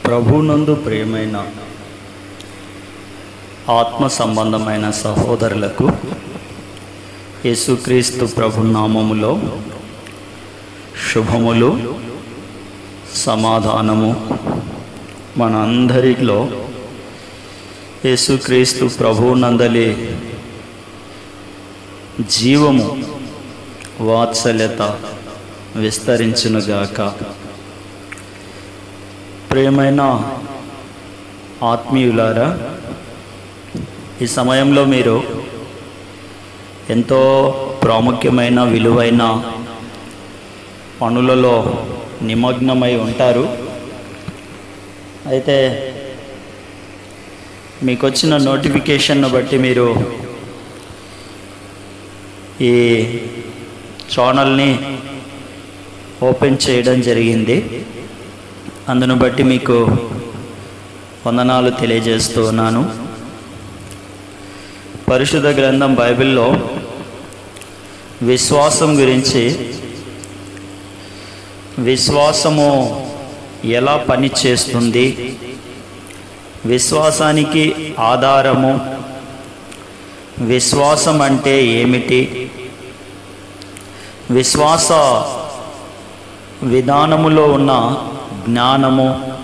ప్రభునందు ప్రియమైన ఆత్మ సంబంధమైన సహోదరులకు యేసుక్రీస్తు ప్రభు నామములో శుభములు సమాధానము మనందరిలో యేసుక్రీస్తు ప్రభునందలి జీవము వాత్సల్యత విస్తరించునుగాక ప్రియమైన ఆత్మీయులారా ఈ సమయంలో మీరు ఎంతో ప్రాముఖ్యమైన విలువైన పనులలో నిమగ్నమై ఉంటారు అయితే మీకు వచ్చిన నోటిఫికేషన్ను బట్టి మీరు ఈ ఛానల్ని ఓపెన్ చేయడం జరిగింది అందును బట్టి మీకు వందనాలు తెలియజేస్తూ ఉన్నాను పరిశుద్ధ గ్రంథం బైబిల్లో విశ్వాసం గురించి విశ్వాసము ఎలా పనిచేస్తుంది విశ్వాసానికి ఆధారము విశ్వాసం అంటే ఏమిటి విశ్వాస విధానములో ఉన్న జ్ఞానము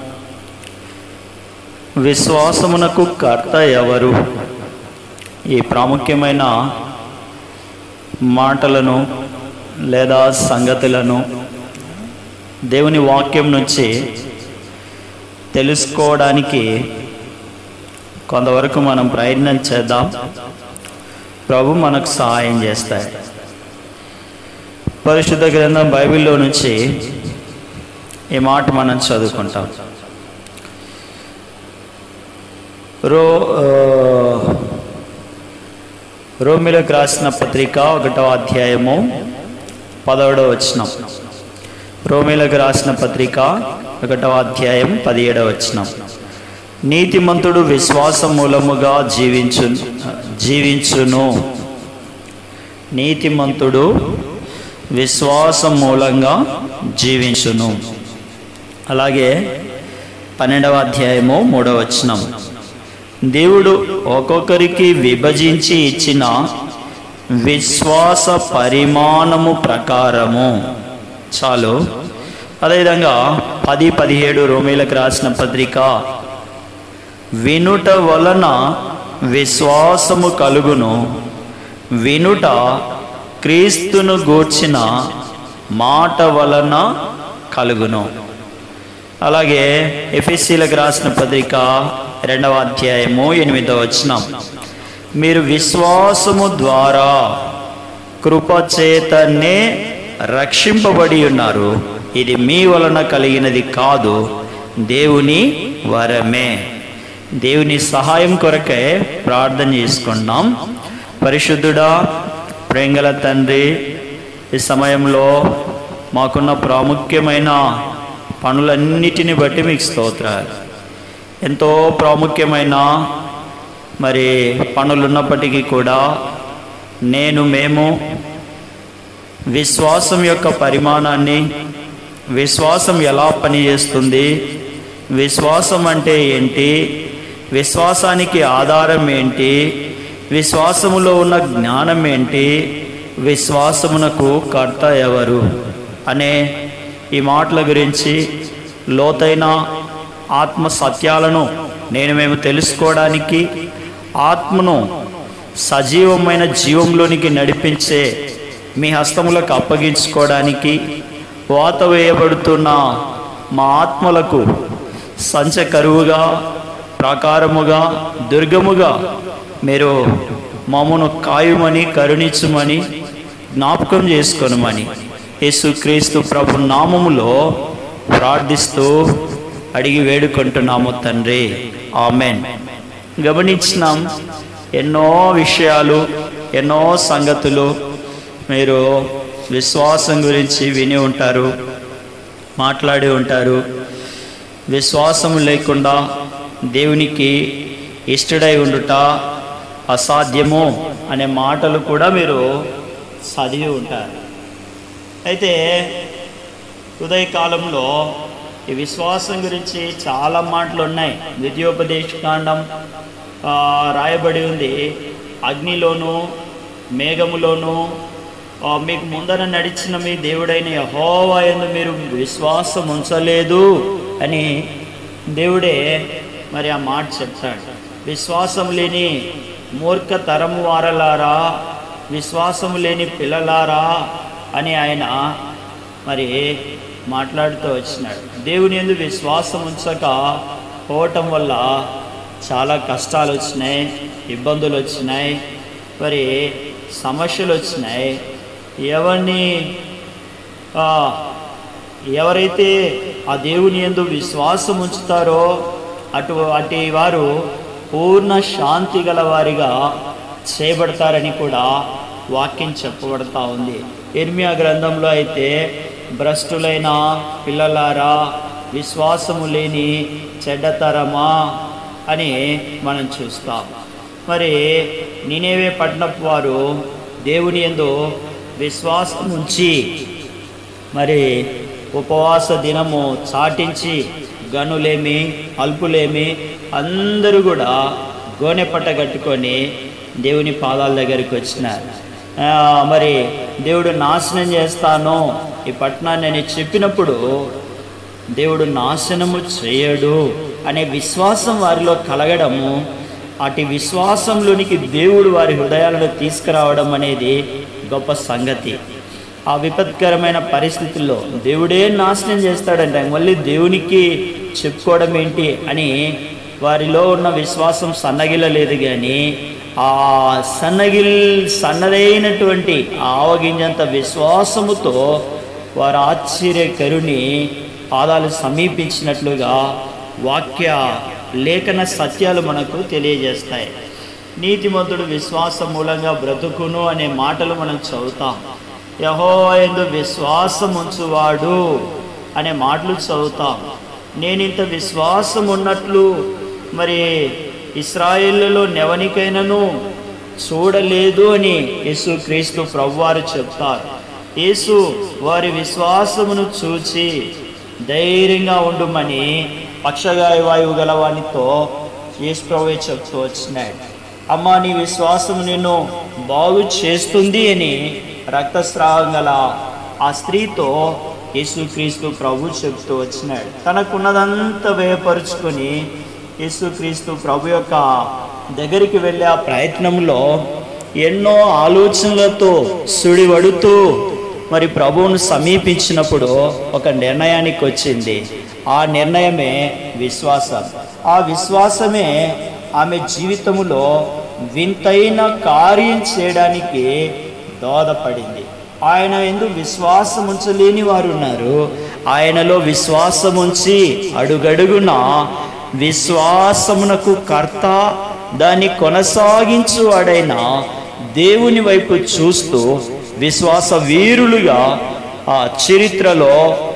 విశ్వాసమునకు కర్త ఎవరు ఈ ప్రాముఖ్యమైన మాటలను లేదా సంగతులను దేవుని వాక్యం నుంచి తెలుసుకోవడానికి కొంతవరకు మనం ప్రయత్నం చేద్దాం ప్రభు మనకు సహాయం చేస్తాయి పరిశుద్ధ గ్రంథం బైబిల్లో నుంచి ఈ మాట మనం చదువుకుంటాం రో రోమిలకు రాసిన పత్రిక ఒకటవ అధ్యాయము పదవడవ వచనం రోమిలకు రాసిన పత్రిక ఒకటవ అధ్యాయం పదిహేడవ వచనం నీతిమంతుడు విశ్వాసం మూలముగా జీవించు జీవించును నీతిమంతుడు విశ్వాసం మూలంగా జీవించును అలాగే పన్నెండవ అధ్యాయము మూడవ వచనం దేవుడు ఒక్కొక్కరికి విభజించి ఇచ్చిన విశ్వాస పరిమాణము ప్రకారము చాలు అదేవిధంగా పది పదిహేడు రోమిలకు రాసిన పత్రిక వినుట వలన విశ్వాసము కలుగును వినుట క్రీస్తును గూర్చిన మాట వలన కలుగును అలాగే ఎఫ్ఎస్సీలకు రాసిన పత్రిక రెండవ అధ్యాయము ఎనిమిదవ వచనం మీరు విశ్వాసము ద్వారా కృపచేతనే రక్షింపబడి ఉన్నారు ఇది మీ వలన కలిగినది కాదు దేవుని వరమే దేవుని సహాయం కొరకే ప్రార్థన చేసుకున్నాం పరిశుద్ధుడా ప్రేంగల తండ్రి ఈ సమయంలో మాకున్న ప్రాముఖ్యమైన పనులన్నిటిని బట్టి మీకు స్తోత్రాలు ఎంతో ప్రాముఖ్యమైన మరి పనులు ఉన్నప్పటికీ కూడా నేను మేము విశ్వాసం యొక్క పరిమాణాన్ని విశ్వాసం ఎలా పనిచేస్తుంది విశ్వాసం అంటే ఏంటి విశ్వాసానికి ఆధారం ఏంటి విశ్వాసములో ఉన్న జ్ఞానం ఏంటి విశ్వాసమునకు కర్త ఎవరు అనే ఈ మాటల గురించి లోతైన ఆత్మ సత్యాలను నేను మేము తెలుసుకోవడానికి ఆత్మను సజీవమైన జీవంలోనికి నడిపించే మీ హస్తములకు అప్పగించుకోవడానికి వాత వేయబడుతున్న మా ఆత్మలకు సంచ కరువుగా ప్రాకారముగా దుర్గముగా మీరు మమ్మను కాయుమని కరుణించుమని జ్ఞాపకం చేసుకొనమని యేసుక్రీస్తు ప్రభు నామములో ప్రార్థిస్తూ అడిగి వేడుకుంటున్నాము తండ్రి ఆమెన్ గమనించినాం ఎన్నో విషయాలు ఎన్నో సంగతులు మీరు విశ్వాసం గురించి విని ఉంటారు మాట్లాడి ఉంటారు విశ్వాసం లేకుండా దేవునికి ఇష్టడై ఉండుట అసాధ్యము అనే మాటలు కూడా మీరు చదివి ఉంటారు అయితే ఉదయకాలంలో ఈ విశ్వాసం గురించి చాలా మాటలు ఉన్నాయి ద్వితీయోపదేశ కాండం ఆ, రాయబడి ఉంది అగ్నిలోను మేఘములోను ఆ, మీకు ముందర నడిచిన మీ దేవుడైన యహోవా యందు మీరు విశ్వాసం ఉంచలేదు అని దేవుడే మరి ఆ మాట చెప్తాడు విశ్వాసం లేని మూర్ఖ తరము వారలారా విశ్వాసం లేని పిల్లలారా అని ఆయన మరి మాట్లాడుతూ వచ్చినాడు దేవుని ఎందు విశ్వాసం ఉంచక పోవటం వల్ల చాలా కష్టాలు వచ్చినాయి ఇబ్బందులు వచ్చినాయి మరి సమస్యలు వచ్చినాయి ఎవరిని ఆ, ఎవరైతే ఆ దేవుని ఎందు విశ్వాసం ఉంచుతారో అటు అటు వారు పూర్ణ శాంతి గల వారిగా చేయబడతారని కూడా వాక్యం చెప్పబడతా ఉంది ఇర్మియా గ్రంథంలో అయితే భ్రష్టులైన పిల్లలారా విశ్వాసము లేని చెడ్డతరమా అని మనం చూస్తాం మరి నేనేవే పట్టణపు వారు దేవుని ఎందు విశ్వాసం ఉంచి మరి ఉపవాస దినము చాటించి గనులేమి అల్పులేమి అందరూ కూడా గోనె పట్ట కట్టుకొని దేవుని పాదాల దగ్గరికి వచ్చినారు ఆ, మరి దేవుడు నాశనం చేస్తాను ఈ పట్టణాన్ని అని చెప్పినప్పుడు దేవుడు నాశనము చేయడు అనే విశ్వాసం వారిలో కలగడము అటు విశ్వాసంలోనికి దేవుడు వారి హృదయాలను తీసుకురావడం అనేది గొప్ప సంగతి ఆ విపత్కరమైన పరిస్థితుల్లో దేవుడే నాశనం చేస్తాడంట మళ్ళీ దేవునికి చెప్పుకోవడం ఏంటి అని వారిలో ఉన్న విశ్వాసం సన్నగిల్లలేదు కానీ ఆ సన్నగిల్ సన్నదైనటువంటి ఆ ఆవగింజంత విశ్వాసముతో వారు ఆశ్చర్యకరుని పాదాలు సమీపించినట్లుగా వాక్య లేఖన సత్యాలు మనకు తెలియజేస్తాయి నీతిమంతుడు విశ్వాసం మూలంగా బ్రతుకును అనే మాటలు మనం చదువుతాం యహో ఎందు విశ్వాసం ఉంచువాడు అనే మాటలు చదువుతాం నేను ఇంత విశ్వాసం ఉన్నట్లు మరి ఇస్రాయేళ్లలో నెవనికైనను చూడలేదు అని యేసు క్రీస్తు ప్రభువారు చెప్తారు యేసు వారి విశ్వాసమును చూచి ధైర్యంగా ఉండుమని పక్షగాయ వాయువు గలవానితో యేసు ప్రభువే చెప్తూ వచ్చినాడు అమ్మా నీ విశ్వాసం నిన్ను బాగు చేస్తుంది అని రక్తస్రావం గల ఆ స్త్రీతో యేసుక్రీస్తు ప్రభు చెప్తూ వచ్చినాడు తనకున్నదంతా వ్యయపరుచుకొని యేసుక్రీస్తు ప్రభు యొక్క దగ్గరికి వెళ్ళే ఆ ప్రయత్నంలో ఎన్నో ఆలోచనలతో సుడివడుతూ మరి ప్రభువును సమీపించినప్పుడు ఒక నిర్ణయానికి వచ్చింది ఆ నిర్ణయమే విశ్వాసం ఆ విశ్వాసమే ఆమె జీవితములో వింతైన కార్యం చేయడానికి దోహదపడింది ఆయన ఎందు విశ్వాసం ఉంచలేని వారు ఉన్నారు ఆయనలో విశ్వాసం ఉంచి అడుగడుగున విశ్వాసమునకు కర్త దాన్ని కొనసాగించువాడైన దేవుని వైపు చూస్తూ విశ్వాస వీరులుగా ఆ చరిత్రలో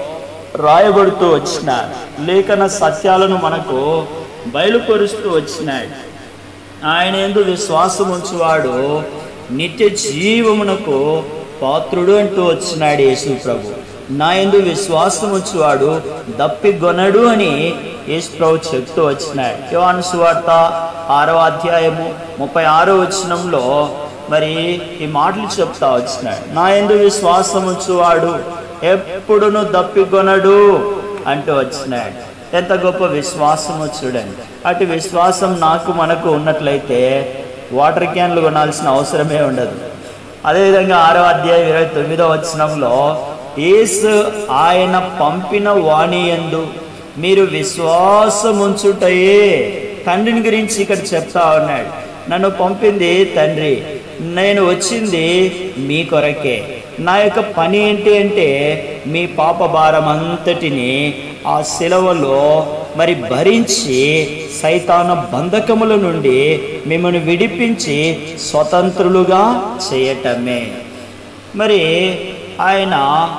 రాయబడుతూ వచ్చినారు లేఖన సత్యాలను మనకు బయలుపరుస్తూ వచ్చినాడు ఆయన ఎందు విశ్వాసం ఉంచువాడు నిత్య జీవమునకు పాత్రుడు అంటూ వచ్చినాడు యేసు ప్రభు నా ఎందు విశ్వాసం ఉంచువాడు దప్పిగొనడు అని యేసు ప్రభు చెప్తూ వచ్చినాడు యోహాను సువార్త ఆరవ అధ్యాయము ముప్పై ఆరో వచనంలో మరి ఈ మాటలు చెప్తా వచ్చినాడు నా ఎందు విశ్వాసం ఉంచువాడు ఎప్పుడును దప్పికొనడు అంటూ వచ్చినాడు ఎంత గొప్ప విశ్వాసమో చూడండి అటు విశ్వాసం నాకు మనకు ఉన్నట్లయితే వాటర్ క్యాన్లు కొనాల్సిన అవసరమే ఉండదు అదేవిధంగా ఆరో అధ్యాయం ఇరవై తొమ్మిదో వచనంలో యేసు ఆయన పంపిన వాణి యందు మీరు విశ్వాసం ఉంచుటయే తండ్రిని గురించి ఇక్కడ చెప్తా ఉన్నాడు నన్ను పంపింది తండ్రి నేను వచ్చింది మీ కొరకే నా యొక్క పని ఏంటి అంటే మీ పాప భారం అంతటిని ఆ శిలవలో మరి భరించి సైతాన బంధకముల నుండి మిమ్మల్ని విడిపించి స్వతంత్రులుగా చేయటమే మరి ఆయన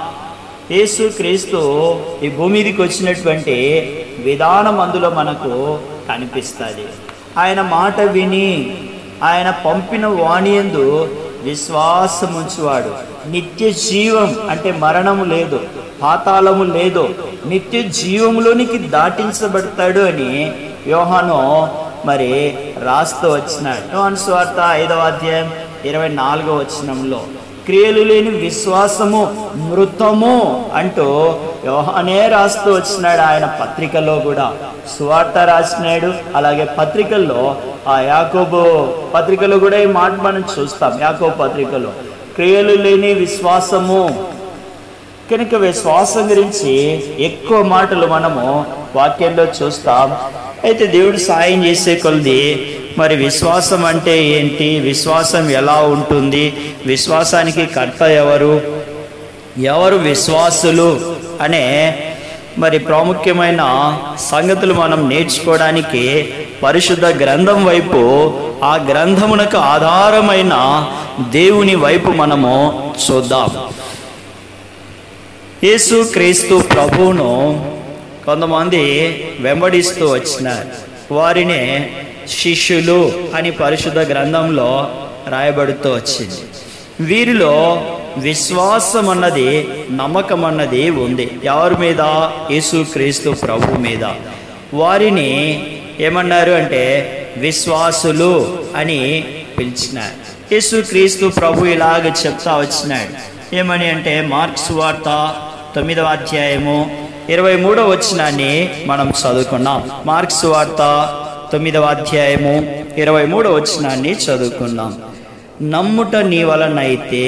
యేసు క్రీస్తు ఈ భూమి మీదకి వచ్చినటువంటి విధానం అందులో మనకు కనిపిస్తుంది ఆయన మాట విని ఆయన పంపిన వాణియందు విశ్వాసముంచువాడు నిత్య జీవం అంటే మరణము లేదు పాతాళము లేదో నిత్య జీవములోనికి దాటించబడతాడు అని యోహాను మరి రాస్తూ వచ్చినాడు యోహాను స్వార్థ ఐదవ అధ్యాయం ఇరవై నాలుగో వచనంలో క్రియలు లేని విశ్వాసము మృతము అంటూ యోహానే రాస్తూ వచ్చినాడు ఆయన పత్రికలో కూడా సువార్త రాసినాడు అలాగే పత్రికల్లో ఆ యాకోబు పత్రికలో కూడా ఈ మాట మనం చూస్తాం యాకోబు పత్రికలో క్రియలు లేని విశ్వాసము కనుక విశ్వాసం గురించి ఎక్కువ మాటలు మనము వాక్యంలో చూస్తాం అయితే దేవుడు సాయం చేసే కొలది మరి విశ్వాసం అంటే ఏంటి విశ్వాసం ఎలా ఉంటుంది విశ్వాసానికి కర్త ఎవరు ఎవరు విశ్వాసులు అనే మరి ప్రాముఖ్యమైన సంగతులు మనం నేర్చుకోవడానికి పరిశుద్ధ గ్రంథం వైపు ఆ గ్రంథమునకు ఆధారమైన దేవుని వైపు మనము చూద్దాం యేసు క్రీస్తు ప్రభువును కొంతమంది వెంబడిస్తూ వచ్చినారు వారినే శిష్యులు అని పరిశుద్ధ గ్రంథంలో రాయబడుతూ వచ్చింది వీరిలో విశ్వాసం అన్నది నమ్మకం అన్నది ఉంది ఎవరి మీద యేసు క్రీస్తు ప్రభు మీద వారిని ఏమన్నారు అంటే విశ్వాసులు అని పిలిచినారు యేసు క్రీస్తు ప్రభు ఇలాగ చెప్తా వచ్చినాడు ఏమని అంటే మార్క్స్ వార్త తొమ్మిదవ అధ్యాయము ఇరవై మూడవ వచనాన్ని మనం చదువుకున్నాం మార్క్స్ వార్త తొమ్మిదవ అధ్యాయము ఇరవై మూడవ వచనాన్ని చదువుకున్నాం నమ్ముట నీ వలనైతే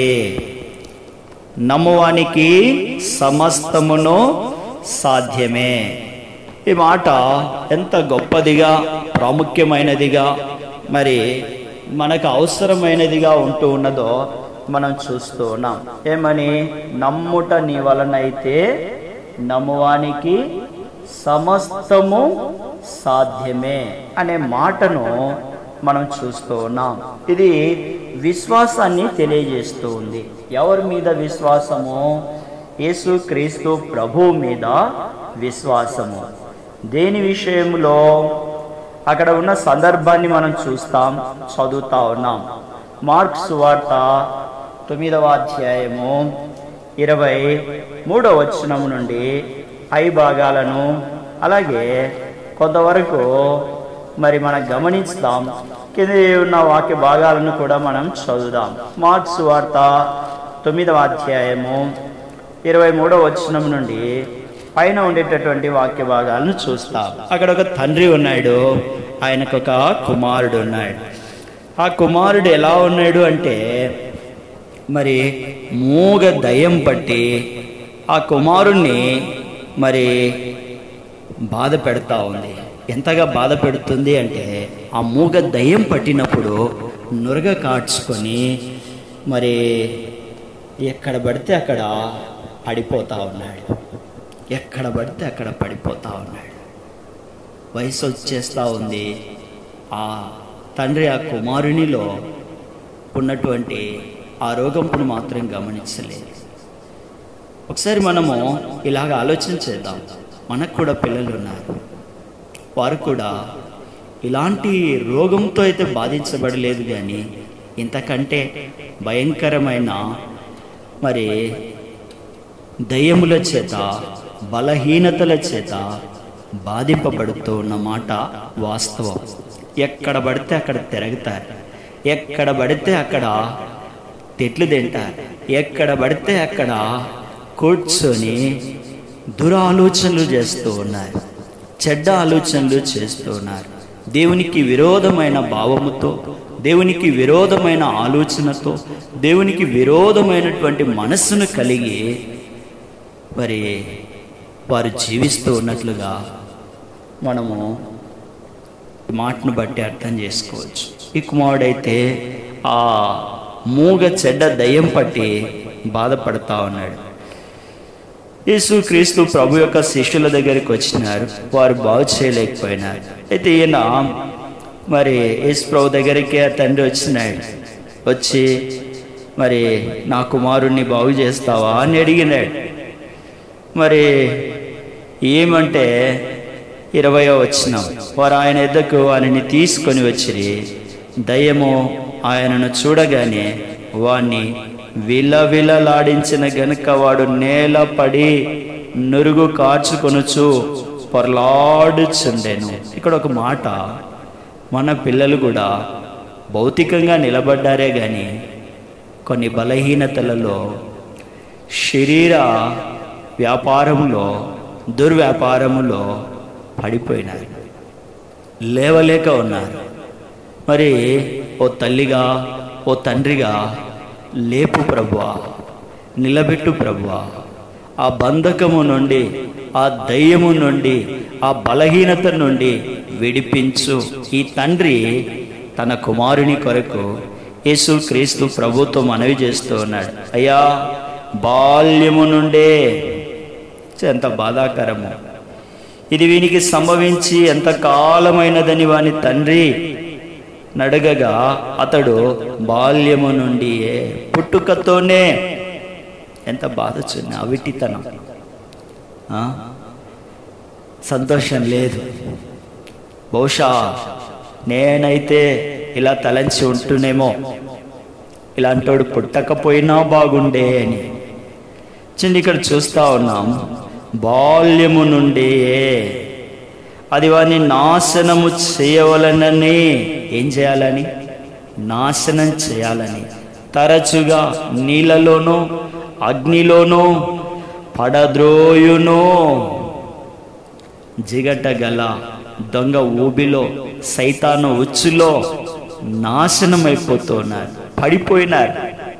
నమ్మువానికి సమస్తమును సాధ్యమే ఈ మాట ఎంత గొప్పదిగా ప్రాముఖ్యమైనదిగా మరి మనకు అవసరమైనదిగా ఉంటూ ఉన్నదో మనం చూస్తూ ఉన్నాం ఏమని నమ్ముట నీ వలనైతే నమ్మువానికి సమస్తము సాధ్యమే అనే మాటను మనం చూస్తూ ఉన్నాం ఇది విశ్వాసాన్ని తెలియజేస్తూ ఉంది ఎవరి మీద విశ్వాసము యేసు క్రీస్తు ప్రభు మీద విశ్వాసము దేని విషయంలో అక్కడ ఉన్న సందర్భాన్ని మనం చూస్తాం చదువుతా ఉన్నాం మార్క్స్ వార్త తొమ్మిదవ అధ్యాయము ఇరవై మూడవ వచనం నుండి ఐ భాగాలను అలాగే కొంతవరకు మరి మనం గమనిస్తాం కింద ఉన్న వాక్య భాగాలను కూడా మనం చదువుదాం మార్క్స్ వార్త తొమ్మిదవ అధ్యాయము ఇరవై మూడవ వచనం నుండి పైన ఉండేటటువంటి వాక్య భాగాలను చూస్తాం అక్కడ ఒక తండ్రి ఉన్నాడు ఆయనకు ఒక కుమారుడు ఉన్నాడు ఆ కుమారుడు ఎలా ఉన్నాడు అంటే మరి మూగ దయ్యం పట్టి ఆ కుమారుణ్ణి మరి బాధ పెడతా ఉంది ఎంతగా బాధ పెడుతుంది అంటే ఆ మూగ దయ్యం పట్టినప్పుడు నురగ కాడ్చుకొని మరి ఎక్కడ పడితే అక్కడ పడిపోతా ఉన్నాడు ఎక్కడ పడితే అక్కడ పడిపోతా ఉన్నాడు వయసు వచ్చేస్తూ ఉంది ఆ తండ్రి ఆ కుమారునిలో ఉన్నటువంటి ఆ రోగంపును మాత్రం గమనించలేదు ఒకసారి మనము ఇలాగ ఆలోచన చేద్దాం మనకు కూడా పిల్లలు ఉన్నారు వారు కూడా ఇలాంటి రోగంతో అయితే బాధించబడలేదు కానీ ఇంతకంటే భయంకరమైన మరి దయ్యముల చేత బలహీనతల చేత బాధింపబడుతూ ఉన్న మాట వాస్తవం ఎక్కడ పడితే అక్కడ తిరుగుతారు ఎక్కడ పడితే అక్కడ తెట్లు తింటారు ఎక్కడ పడితే అక్కడ కూర్చొని దురాలోచనలు చేస్తూ ఉన్నారు చెడ్డ ఆలోచనలు చేస్తూ ఉన్నారు దేవునికి విరోధమైన భావముతో దేవునికి విరోధమైన ఆలోచనతో దేవునికి విరోధమైనటువంటి మనస్సును కలిగి మరి వారు జీవిస్తూ ఉన్నట్లుగా మనము ఈ మాటను బట్టి అర్థం చేసుకోవచ్చు ఈ కుమారుడైతే ఆ మూగ చెడ్డ దయ్యం పట్టి బాధపడతా ఉన్నాడు యేసు క్రీస్తు ప్రభు యొక్క శిష్యుల దగ్గరికి వచ్చినారు వారు బాగు చేయలేకపోయినారు అయితే ఈయన మరి యేసు ప్రభు దగ్గరికి ఆ తండ్రి వచ్చినాడు వచ్చి మరి నా కుమారుణ్ణి బాగు చేస్తావా అని అడిగినాడు మరి ఏమంటే ఇరవయో వచ్చినాం వారు ఆయన ఎద్దకు ఆయనని తీసుకొని వచ్చిరి దయ్యము ఆయనను చూడగానే వాణ్ణి విలవిలలాడించిన గనుక వాడు నేల పడి నురుగు కార్చుకొనుచు పొరలాడుచుండెను ఇక్కడ ఒక మాట మన పిల్లలు కూడా భౌతికంగా నిలబడ్డారే కానీ కొన్ని బలహీనతలలో శరీర వ్యాపారములో దుర్వ్యాపారములో పడిపోయినారు లేవలేక ఉన్నారు మరి ఓ తల్లిగా ఓ తండ్రిగా లేపు ప్రభువా నిలబెట్టు ప్రభువా ఆ బంధకము నుండి ఆ దయ్యము నుండి ఆ బలహీనత నుండి విడిపించు ఈ తండ్రి తన కుమారుని కొరకు యేసు క్రీస్తు ప్రభుతో మనవి చేస్తూ ఉన్నాడు అయ్యా బాల్యము నుండే ఎంత బాధాకరము ఇది వీనికి సంభవించి ఎంత కాలమైనదని వాని తండ్రి నడగగా అతడు బాల్యము నుండి పుట్టుకతోనే ఎంత బాధ చిన్న అవిటితనం ఆ? సంతోషం లేదు బహుశా నేనైతే ఇలా తలంచి ఉంటునేమో ఇలాంటోడు పుట్టకపోయినా బాగుండే అని చిన్న ఇక్కడ చూస్తా ఉన్నాం బాల్యము నుండి అది వారిని నాశనము చేయవలనని ఏం చేయాలని నాశనం చేయాలని తరచుగా నీళ్ళలోనూ అగ్నిలోనూ పడద్రోయును జిగట గల దొంగ ఊబిలో సైతాను ఉచ్చులో నాశనం అయిపోతున్నారు పడిపోయినారు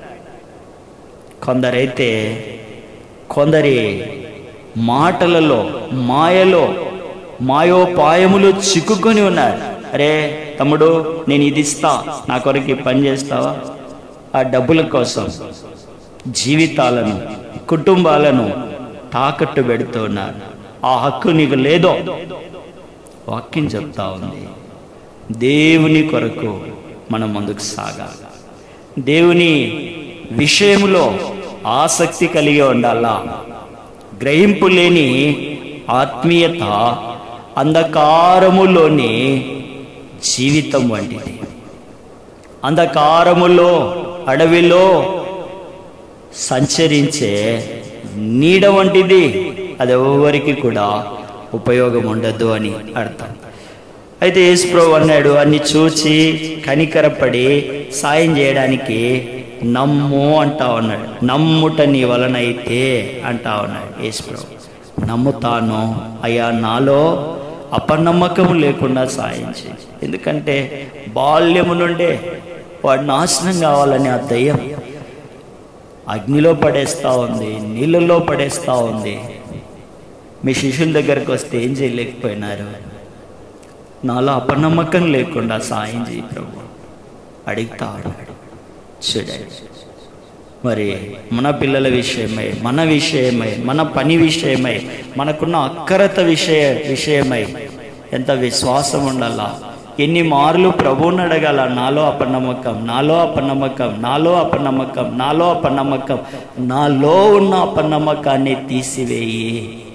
కొందరైతే కొందరి మాటలలో మాయలో మాయోపాయములు చిక్కుకొని ఉన్నారు అరే తమ్ముడు నేను ఇది ఇస్తా నా కొరకు ఈ పని చేస్తావా ఆ డబ్బుల కోసం జీవితాలను కుటుంబాలను తాకట్టు పెడుతూ ఉన్నారు ఆ హక్కు నీకు లేదో వాక్యం చెప్తా ఉంది దేవుని కొరకు మనం ముందుకు సాగాలి దేవుని విషయములో ఆసక్తి కలిగి ఉండాలా గ్రహింపు లేని ఆత్మీయత అంధకారములోని జీవితం వంటిది అంధకారములో అడవిలో సంచరించే నీడ వంటిది అది ఎవరికి కూడా ఉపయోగం ఉండదు అని అర్థం అయితే యేసుప్రభు అన్నాడు అన్ని చూచి కనికరపడి సాయం చేయడానికి నమ్ము అంటా ఉన్నాడు నమ్ముట నీ వలనైతే అంటా ఉన్నాడు యేసుప్రభు నమ్ముతాను అయ్యా నాలో అపనమ్మకం లేకుండా సాయం చేయి ఎందుకంటే బాల్యము నుండే వాడు నాశనం కావాలని ఆ దయ్యం అగ్నిలో పడేస్తా ఉంది నీళ్ళల్లో పడేస్తా ఉంది మీ శిష్యుల దగ్గరకు వస్తే ఏం చేయలేకపోయినారు నాలో అపనమ్మకం లేకుండా సాయం చేయి ప్రభు అడుగుతా ఉన్నాడు చూడండి మరి మన పిల్లల విషయమై మన విషయమై మన పని విషయమై మనకున్న అక్కరత విషయ విషయమై ఎంత విశ్వాసం ఉండాలా ఎన్ని మార్లు ప్రభువుని అడగాల నాలో అపనమ్మకం నాలో అపనమ్మకం నాలో అపనమ్మకం నాలో అపనమ్మకం నాలో ఉన్న అపనమ్మకాన్ని తీసివేయి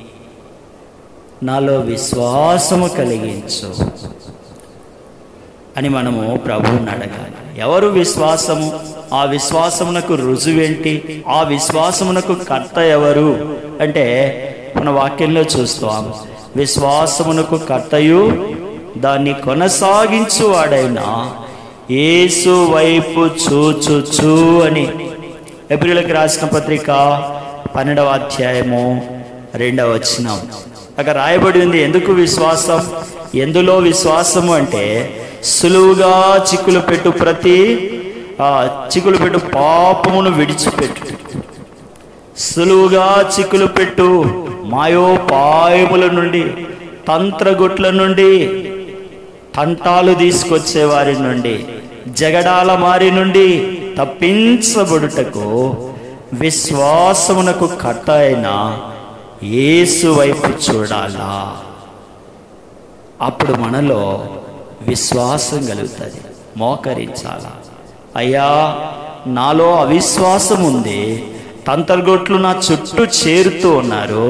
నాలో విశ్వాసము కలిగించు అని మనము ప్రభువుని అడగాలి ఎవరు విశ్వాసము ఆ విశ్వాసమునకు రుజువేంటి ఆ విశ్వాసమునకు కర్త ఎవరు అంటే మన వాక్యంలో చూస్తాం విశ్వాసమునకు కర్తయు దాన్ని కొనసాగించువాడైన యేసు వైపు చూచుచు అని ఏప్రిల్కి రాసిన పత్రిక పన్నెండవ అధ్యాయము రెండవ వచనం అక్కడ రాయబడి ఉంది ఎందుకు విశ్వాసం ఎందులో విశ్వాసము అంటే సులువుగా చిక్కులు పెట్టు ప్రతి ఆ చిక్కులు పెట్టు పాపమును విడిచిపెట్టు సులువుగా చిక్కులు పెట్టు మాయోపాయముల నుండి తంత్రగుట్ల నుండి తంటాలు తీసుకొచ్చే వారి నుండి జగడాల మారి నుండి తప్పించబడుటకు విశ్వాసమునకు కట్ట అయిన యేసు వైపు చూడాలా అప్పుడు మనలో విశ్వాసం కలుగుతుంది మోకరించాలా అయ్యా నాలో అవిశ్వాసం ఉంది తంతర్గొట్లు నా చుట్టూ చేరుతూ ఉన్నారు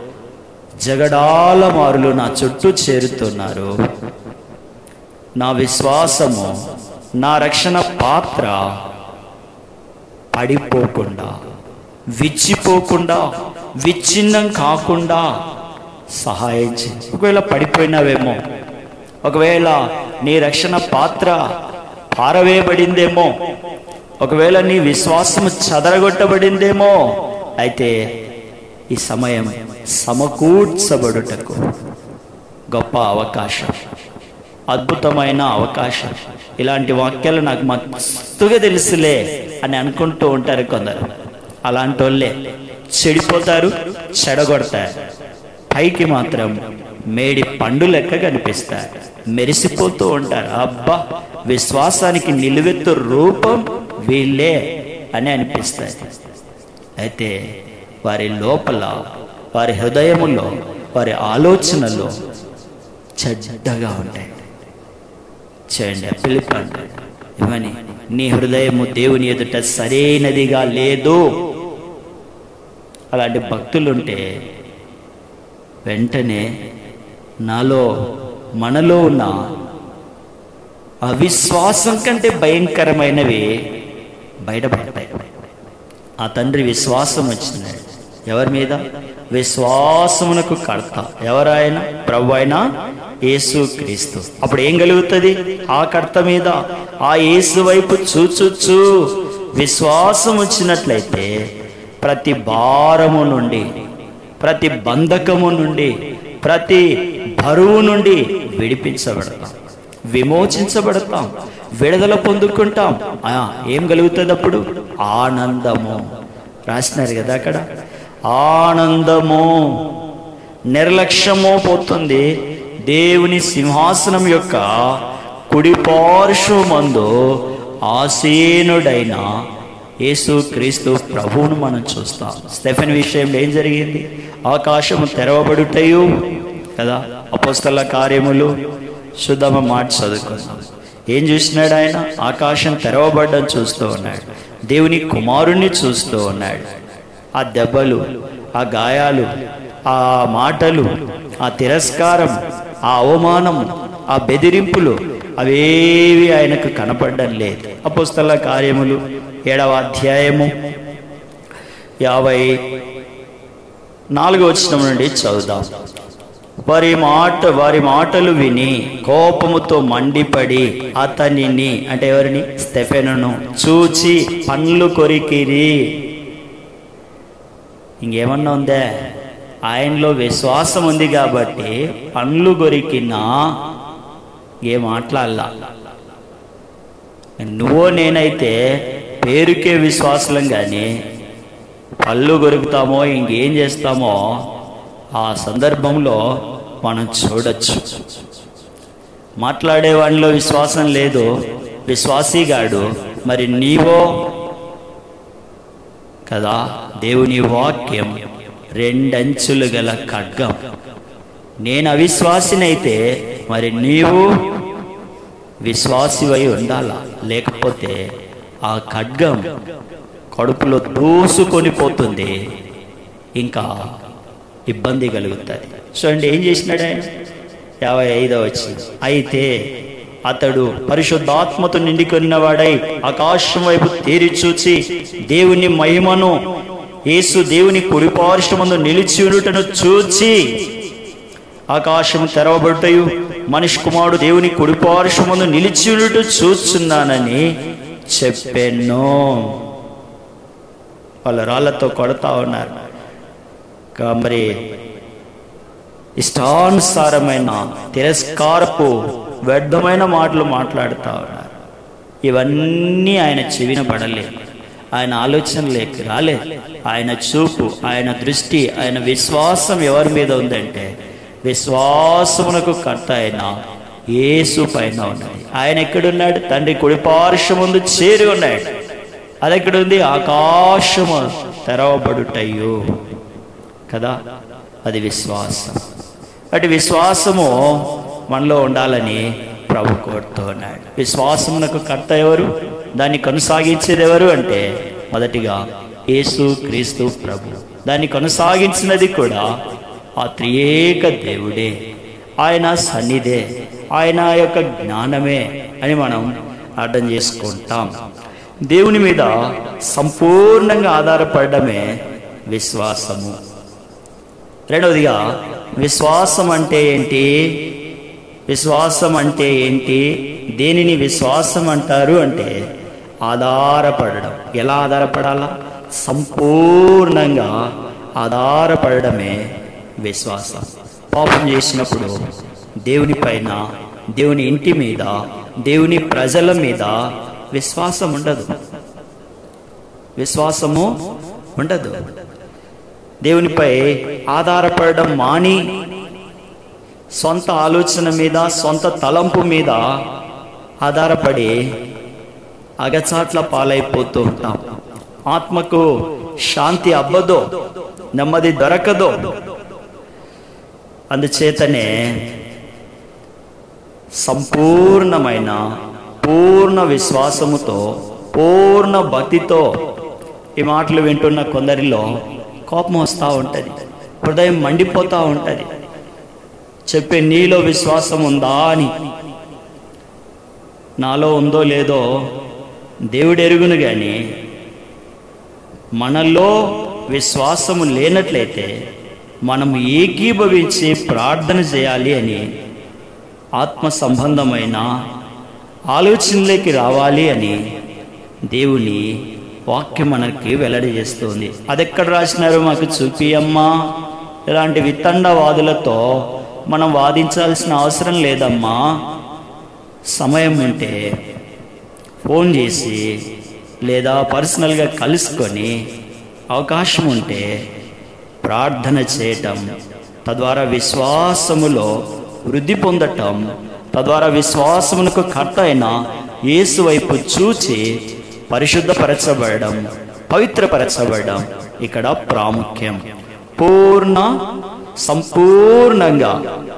జగడాల మారులు నా చుట్టూ చేరుతున్నారు నా విశ్వాసము నా రక్షణ పాత్ర పడి పడిపోకుండా విచ్చిపోకుండా విచ్ఛిన్నం కాకుండా సహాయం చేయి ఒకవేళ పడిపోయినావేమో ఒకవేళ నీ రక్షణ పాత్ర పారవేయబడిందేమో ఒకవేళ నీ విశ్వాసము చదరగొట్టబడిందేమో అయితే ఈ సమయం సమకూర్చబడుటకు గొప్ప అవకాశం అద్భుతమైన అవకాశం ఇలాంటి వాక్యాలు నాకు మస్తుగా తెలుసులే అని అనుకుంటూ ఉంటారు కొందరు అలాంటి వాళ్ళే చెడిపోతారు చెడగొడతారు పైకి మాత్రం మేడి పండు లెక్క కనిపిస్తారు మెరిసిపోతూ ఉంటారు అబ్బా విశ్వాసానికి నిలువెత్తు రూపం వీళ్ళే అని అనిపిస్తాయి అయితే వారి లోపల వారి హృదయములో వారి ఆలోచనలో చెడ్డగా ఉంటాయి చేయండి పిలిపండి ఇవని నీ హృదయము దేవుని ఎదుట సరైనదిగా లేదు అలాంటి భక్తులుంటే వెంటనే నాలో మనలో ఉన్న అవిశ్వాసం కంటే భయంకరమైనవి బయటపడతాయి ఆ తండ్రి విశ్వాసం వచ్చింది ఎవరి మీద విశ్వాసమునకు కడత ఎవరాయన ప్రభు అయిన యేసు క్రీస్తు అప్పుడు ఏం కలుగుతుంది ఆ కర్త మీద ఆ యేసు వైపు చూచుచు విశ్వాసం వచ్చినట్లయితే ప్రతి భారము నుండి ప్రతి బంధకము నుండి ప్రతి బరువు నుండి విడిపించబడతాం విమోచించబడతాం విడుదల పొందుకుంటాం ఆ, ఏం కలుగుతుంది అప్పుడు ఆనందము రాసినారు కదా అక్కడ ఆనందము నిర్లక్ష్యము పోతుంది దేవుని సింహాసనం యొక్క కుడి పార్శ్వమందు ఆసీనుడైన యేసు క్రీస్తు ప్రభువును మనం చూస్తాం స్టెఫెన్ విషయంలో ఏం జరిగింది ఆకాశము తెరవబడుటయు కదా అపోస్తల కార్యములు శుద్ధమ మాట చదువుకున్నాం ఏం చూసినాడు ఆయన ఆకాశం తెరవబడ్డం చూస్తూ ఉన్నాడు దేవుని కుమారుణ్ణి చూస్తూ ఉన్నాడు ఆ దెబ్బలు ఆ గాయాలు ఆ మాటలు ఆ తిరస్కారం ఆ అవమానం ఆ బెదిరింపులు అవేవి ఆయనకు కనపడడం లేదు అపోస్తల కార్యములు ఏడవ అధ్యాయము యాభై నాలుగో వచ్చిన నుండి చదువుదాం వారి మాట వారి మాటలు విని కోపముతో మండిపడి అతనిని అంటే ఎవరిని స్టెఫెనును చూచి పండ్లు కొరికిరి ఇంకేమన్నా ఉందే ఆయనలో విశ్వాసం ఉంది కాబట్టి పండ్లు కొరికినా ఏ మాట్లాడాల నువ్వో నేనైతే పేరుకే విశ్వాసం కానీ పళ్ళు కొరుకుతామో ఇంకేం చేస్తామో ఆ సందర్భంలో మనం చూడొచ్చు మాట్లాడే వాడిలో విశ్వాసం లేదు విశ్వాసీగాడు మరి నీవో కదా దేవుని వాక్యం రెండంచులు గల ఖడ్గం నేను అవిశ్వాసినైతే మరి నీవు విశ్వాసివై ఉండాలా లేకపోతే ఆ ఖడ్గం కడుపులో దూసుకొని పోతుంది ఇంకా ఇబ్బంది కలుగుతుంది చూడండి ఏం చేసినాడు ఆయన యాభై ఐదవ వచ్చి అయితే అతడు పరిశుద్ధాత్మతో నిండుకున్నవాడై ఆకాశం వైపు తేరి చూచి దేవుని మహిమను యేసు దేవుని కుడిపార్శ్వమందు నిలిచి ఉండుటను చూచి ఆకాశం తెరవబడుటయు మనిషి కుమారుడు దేవుని కుడిపార్శ్వమందు నిలిచి ఉండుట చూస్తున్నానని చెప్పెను వాళ్ళ రాళ్లతో కొడతా ఉన్నారు కా- మరి ఇష్టానుసారమైన తిరస్కారపు వ్యర్థమైన మాటలు మాట్లాడుతూ ఉన్నారు ఇవన్నీ ఆయన చెవిన పడలేదు ఆయన ఆలోచనలేకి రాలేదు ఆయన చూపు ఆయన దృష్టి ఆయన విశ్వాసం ఎవరి మీద ఉందంటే విశ్వాసమునకు కర్త అయిన యేసు పైన ఉన్నది ఆయన ఎక్కడున్నాడు తండ్రి కుడి పార్శ్వముందు చేరి ఉన్నాడు అది ఎక్కడుంది ఆకాశము తెరవబడుటయ్యో కదా అది విశ్వాసం అటు విశ్వాసము మనలో ఉండాలని ప్రభు కోరుతూ ఉన్నాడు విశ్వాసమునకు కర్త ఎవరు దాన్ని కొనసాగించేది ఎవరు అంటే మొదటిగా యేసు క్రీస్తు ప్రభు దాన్ని కొనసాగించినది కూడా ఆ త్రియేక దేవుడే ఆయన సన్నిధే ఆయన యొక్క జ్ఞానమే అని మనం అర్థం చేసుకుంటాం దేవుని మీద సంపూర్ణంగా ఆధారపడడమే విశ్వాసము రెండవదిగా విశ్వాసం అంటే ఏంటి విశ్వాసం అంటే ఏంటి దేనిని విశ్వాసం అంటారు అంటే ఆధారపడడం ఎలా ఆధారపడాలా సంపూర్ణంగా ఆధారపడడమే విశ్వాసం పాపం చేసినప్పుడు దేవుని పైన దేవుని ఇంటి మీద దేవుని ప్రజల మీద విశ్వాసం ఉండదు విశ్వాసము ఉండదు దేవునిపై ఆధారపడడం మాని సొంత ఆలోచన మీద సొంత తలంపు మీద ఆధారపడి అగచాట్ల పాలైపోతూ ఉంటాం ఆత్మకు శాంతి అవ్వదో నెమ్మది దొరకదో అందుచేతనే సంపూర్ణమైన పూర్ణ విశ్వాసముతో పూర్ణ భక్తితో ఈ మాటలు వింటున్న కొందరిలో కోపం వస్తూ ఉంటుంది హృదయం మండిపోతూ ఉంటుంది చెప్పే నీలో విశ్వాసం ఉందా అని నాలో ఉందో లేదో దేవుడు ఎరుగును కానీ మనలో విశ్వాసము లేనట్లయితే మనం ఏకీభవించి ప్రార్థన చేయాలి అని ఆత్మ సంబంధమైన ఆలోచనలోకి రావాలి అని దేవుని వాక్యం మనకి వెల్లడి చేస్తుంది అది ఎక్కడ రాసినారో మాకు చూపి అమ్మా ఇలాంటి విత్తండవాదులతో మనం వాదించాల్సిన అవసరం లేదమ్మా సమయం ఉంటే ఫోన్ చేసి లేదా పర్సనల్గా కలుసుకొని అవకాశం ఉంటే ప్రార్థన చేయటం తద్వారా విశ్వాసములో వృద్ధి పొందటం తద్వారా విశ్వాసమునకు కర్త అయిన యేసు వైపు చూచి పరిశుద్ధపరచబడడం పవిత్రపరచబడడం ఇక్కడ ప్రాముఖ్యం పూర్ణ సంపూర్ణంగా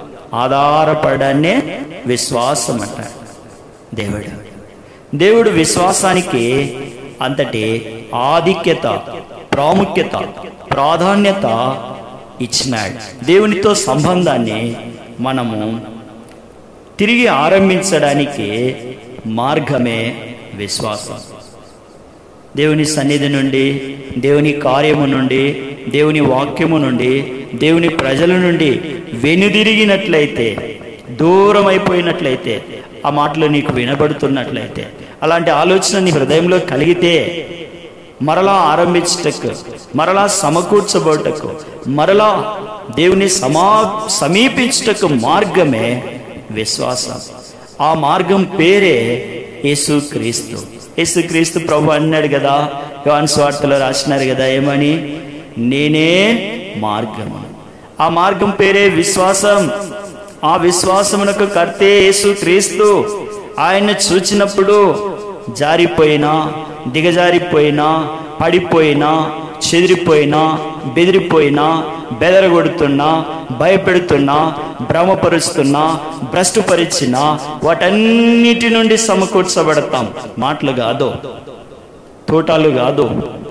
ఆధారపడనే విశ్వాసం అంటారు దేవుడు దేవుడు విశ్వాసానికి అంతటి ఆధిక్యత ప్రాముఖ్యత ప్రాధాన్యత ఇచ్చినాడు దేవునితో సంబంధాన్ని మనము తిరిగి ఆరంభించడానికి మార్గమే విశ్వాసం దేవుని సన్నిధి నుండి దేవుని కార్యము నుండి దేవుని వాక్యము నుండి దేవుని ప్రజల నుండి వెనుదిరిగినట్లయితే దూరం అయిపోయినట్లయితే ఆ మాటలు నీకు వినబడుతున్నట్లయితే అలాంటి ఆలోచన నీ హృదయంలో కలిగితే మరలా ఆరంభించటకు మరలా సమకూర్చబోటకు మరలా దేవుని సమా సమీపించటకు మార్గమే విశ్వాసం ఆ మార్గం పేరే యేసుక్రీస్తు యేసుక్రీస్తు ప్రభు అన్నాడు కదా యోహాన్ స్వార్థలో రాసినారు కదా ఏమని నేనే మార్గము ఆ మార్గం పేరే విశ్వాసం ఆ విశ్వాసమునకు కర్తే యేసు క్రీస్తు ఆయన్ని చూచినప్పుడు జారిపోయినా దిగజారిపోయినా పడిపోయినా చెదిరిపోయినా బెదిరిపోయినా బెదరగొడుతున్నా భయపెడుతున్నా భ్రమపరుస్తున్నా భ్రష్టుపరిచినా వాటన్నిటి నుండి సమకూర్చబడతాం మాటలు కాదు తోటాలు కాదు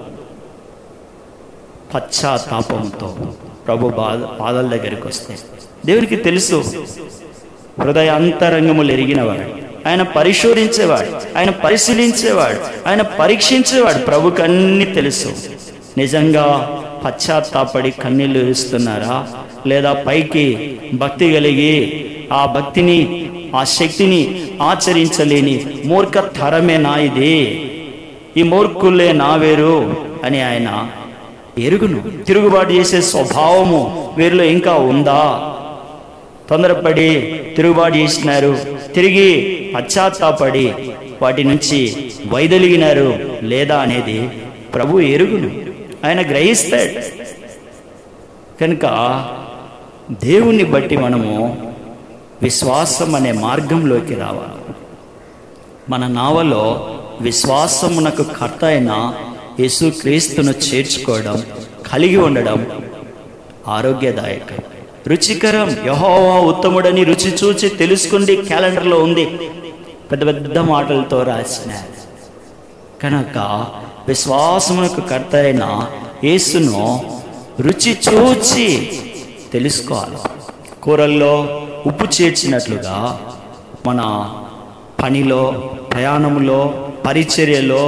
పశ్చాత్తాపంతో ప్రభు బాధ పాదాల దగ్గరికి వస్తే దేవునికి తెలుసు హృదయ అంతరంగములు ఎరిగినవాడు ఆయన పరిశోధించేవాడు ఆయన పరిశీలించేవాడు ఆయన పరీక్షించేవాడు ప్రభుకు అన్ని తెలుసు నిజంగా పశ్చాత్తాపడి కన్నీళ్లు ఇస్తున్నారా లేదా పైకి భక్తి కలిగి ఆ భక్తిని ఆ శక్తిని ఆచరించలేని మూర్ఖ తరమే నా ఇది ఈ మూర్ఖులే నా వేరు అని ఆయన ఎరుగును తిరుగుబాటు చేసే స్వభావము వీరిలో ఇంకా ఉందా తొందరపడి తిరుగుబాటు చేసినారు తిరిగి పశ్చాత్తాపడి వాటి నుంచి వైదొలిగినారు లేదా అనేది ప్రభు ఎరుగును ఆయన గ్రహిస్తాడు కనుక దేవుణ్ణి బట్టి మనము విశ్వాసం అనే మార్గంలోకి రావాలి మన నావలో విశ్వాసమునకు కర్త అయిన యేసుక్రీస్తును చేర్చుకోవడం కలిగి ఉండడం ఆరోగ్యదాయకం రుచికరం యహోవా ఉత్తముడని రుచి చూచి తెలుసుకుంది క్యాలెండర్లో ఉంది పెద్ద పెద్ద మాటలతో రాసిన కనుక విశ్వాసమునకు కర్త అయిన యేసును రుచి చూచి తెలుసుకోవాలి కూరల్లో ఉప్పు చేర్చినట్లుగా మన పనిలో ప్రయాణంలో పరిచర్యలో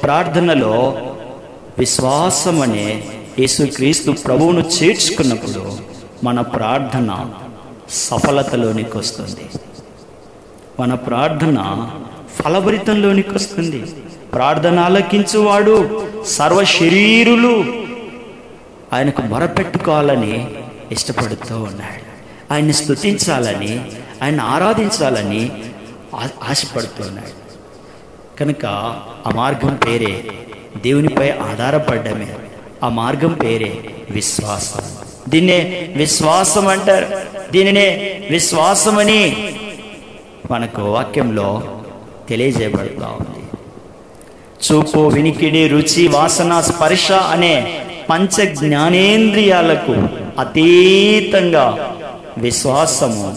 ప్రార్థనలో విశ్వాసం అనే యేసుక్రీస్తు ప్రభువును చేర్చుకున్నప్పుడు మన ప్రార్థన సఫలతలోనికి వస్తుంది మన ప్రార్థన ఫలభరితంలోనికి వస్తుంది ప్రార్థన ఆలకించువాడు సర్వ శరీరులు ఆయనకు మొరపెట్టుకోవాలని ఇష్టపడుతూ ఉన్నాడు ఆయన్ని స్తుతించాలని ఆయన ఆరాధించాలని ఆ- ఆశపడుతున్నాడు కనుక ఆ మార్గం పేరే దేవునిపై ఆధారపడ్డమే ఆ మార్గం పేరే విశ్వాసం దీన్నే విశ్వాసం అంటారు దీనినే విశ్వాసమని మనకు వాక్యంలో తెలియజేయబడుతూ ఉంది చూపు వినికిడి రుచి వాసన స్పర్శ అనే పంచ జ్ఞానేంద్రియాలకు అతీతంగా విశ్వాసము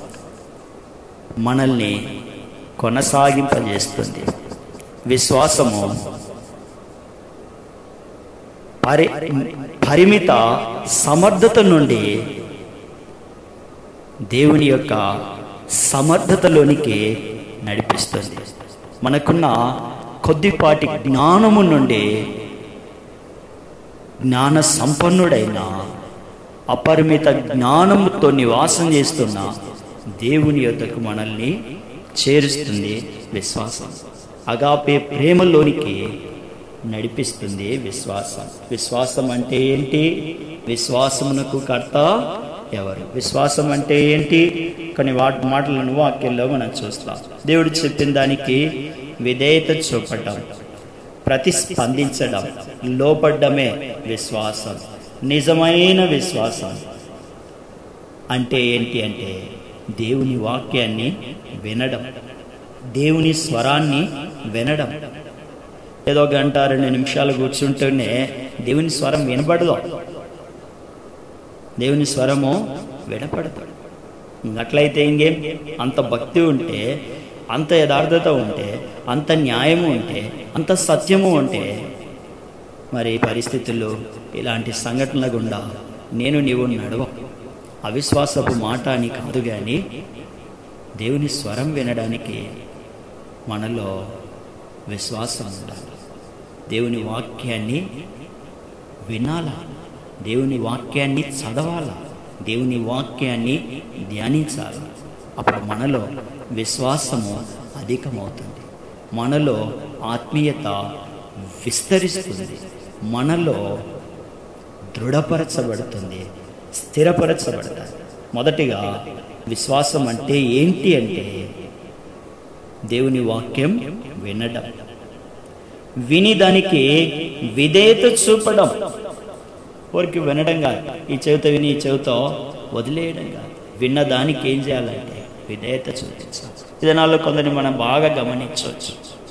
మనల్ని కొనసాగింపజేస్తుంది విశ్వాసము పరి పరిమిత సమర్థత నుండి దేవుని యొక్క సమర్థతలోనికి నడిపిస్తుంది మనకున్న కొద్దిపాటి జ్ఞానము నుండి జ్ఞాన సంపన్నుడైన అపరిమిత జ్ఞానముతో నివాసం చేస్తున్న దేవుని యొద్దకు మనల్ని చేరుస్తుంది విశ్వాసం అగాపే ప్రేమలోనికి నడిపిస్తుంది విశ్వాసం విశ్వాసం అంటే ఏంటి విశ్వాసమునకు కర్త ఎవరు విశ్వాసం అంటే ఏంటి కొన్ని వాటి మాటలను వాక్యంలో మనం చూస్తాం దేవుడు చెప్పిన దానికి విధేయత చూపటం ప్రతిస్పందించడం లోపడ్డమే విశ్వాసం నిజమైన విశ్వాసం అంటే ఏంటి అంటే దేవుని వాక్యాన్ని వినడం దేవుని స్వరాన్ని వినడం ఏదో గంట రెండు నిమిషాలు కూర్చుంటూనే దేవుని స్వరం వినపడదు దేవుని స్వరము వినపడదు అట్లయితే ఇంకేం అంత భక్తి ఉంటే అంత యథార్థత ఉంటే అంత న్యాయము ఉంటే అంత సత్యము ఉంటే మరి పరిస్థితుల్లో ఇలాంటి సంఘటనల గుండా నేను నీవు నడవ అవిశ్వాసపు మాట అని కాదు కానీ దేవుని స్వరం వినడానికి మనలో విశ్వాసం ఉండాలి దేవుని వాక్యాన్ని వినాలా దేవుని వాక్యాన్ని చదవాలా దేవుని వాక్యాన్ని ధ్యానించాలి అప్పుడు మనలో విశ్వాసము అధికమవుతుంది మనలో ఆత్మీయత విస్తరిస్తుంది మనలో దృఢపరచబడుతుంది స్థిరపరచబడతాయి మొదటిగా విశ్వాసం అంటే ఏంటి అంటే దేవుని వాక్యం వినడం విని దానికి విధేయత చూపడం ఊరికి వినడం కాదు ఈ చెవిత విని ఈ చెవితో వదిలేయడం కాదు విన్న దానికి ఏం చేయాలంటే విధేయత చూపించాలి విధానాల్లో కొందరిని మనం బాగా గమనించవచ్చు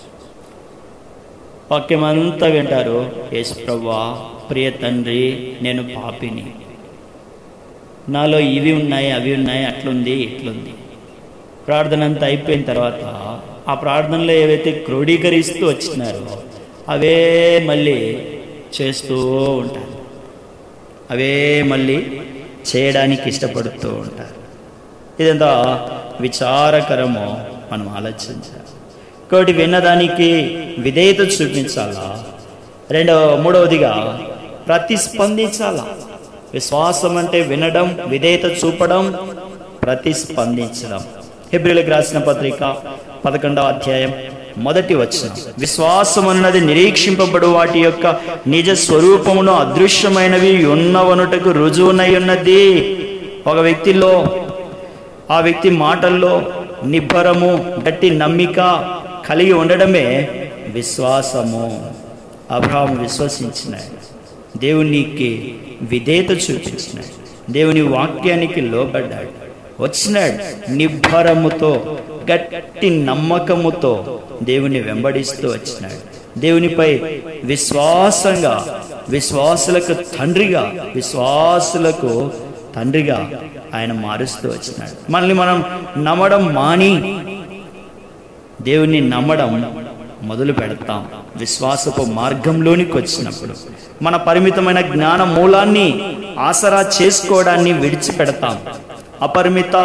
వాక్యం అంతా వింటారు యేసు ప్రభా ప్రియ తండ్రి నేను పాపిని నాలో ఇవి ఉన్నాయి అవి ఉన్నాయి అట్లుంది ఇట్లుంది ప్రార్థన అంతా అయిపోయిన తర్వాత ఆ ప్రార్థనలో ఏవైతే క్రోడీకరిస్తూ వచ్చినారో అవే మళ్ళీ చేస్తూ ఉంటారు అవే మళ్ళీ చేయడానికి ఇష్టపడుతూ ఉంటారు ఇదంతా విచారకరమో మనం ఆలోచించాలి ఇంకోటి విన్నదానికి విధేయత చూపించాలా రెండవ మూడవదిగా ప్రతిస్పందించాలా విశ్వాసం అంటే వినడం విధేయత చూపడం ప్రతిస్పందించడం హెబ్రిలకు రాసిన పత్రిక పదకొండవ అధ్యాయం మొదటి వచ్చిన విశ్వాసం అన్నది నిరీక్షింపబడు వాటి యొక్క నిజ స్వరూపమును అదృశ్యమైనవి ఉన్నవనుటకు రుజువునై ఉన్నది ఒక వ్యక్తిలో ఆ వ్యక్తి మాటల్లో నిబ్బరము గట్టి నమ్మిక కలిగి ఉండడమే విశ్వాసము అబ్రహాము విశ్వసించినాడు దేవునికి విధేయత చూపించినాడు దేవుని వాక్యానికి లోబడ్డాడు వచ్చినాడు నిబ్బరముతో గట్టి నమ్మకముతో దేవుని వెంబడిస్తూ వచ్చినాడు దేవునిపై విశ్వాసంగా విశ్వాసులకు తండ్రిగా విశ్వాసులకు తండ్రిగా ఆయన మారుస్తూ వచ్చినాడు మనల్ని మనం నమ్మడం మాని దేవుని నమ్మడం మొదలు పెడతాం విశ్వాసపు మార్గంలోనికి వచ్చినప్పుడు మన పరిమితమైన జ్ఞాన మూలాన్ని ఆసరా చేసుకోవడాన్ని విడిచిపెడతాం అపరిమిత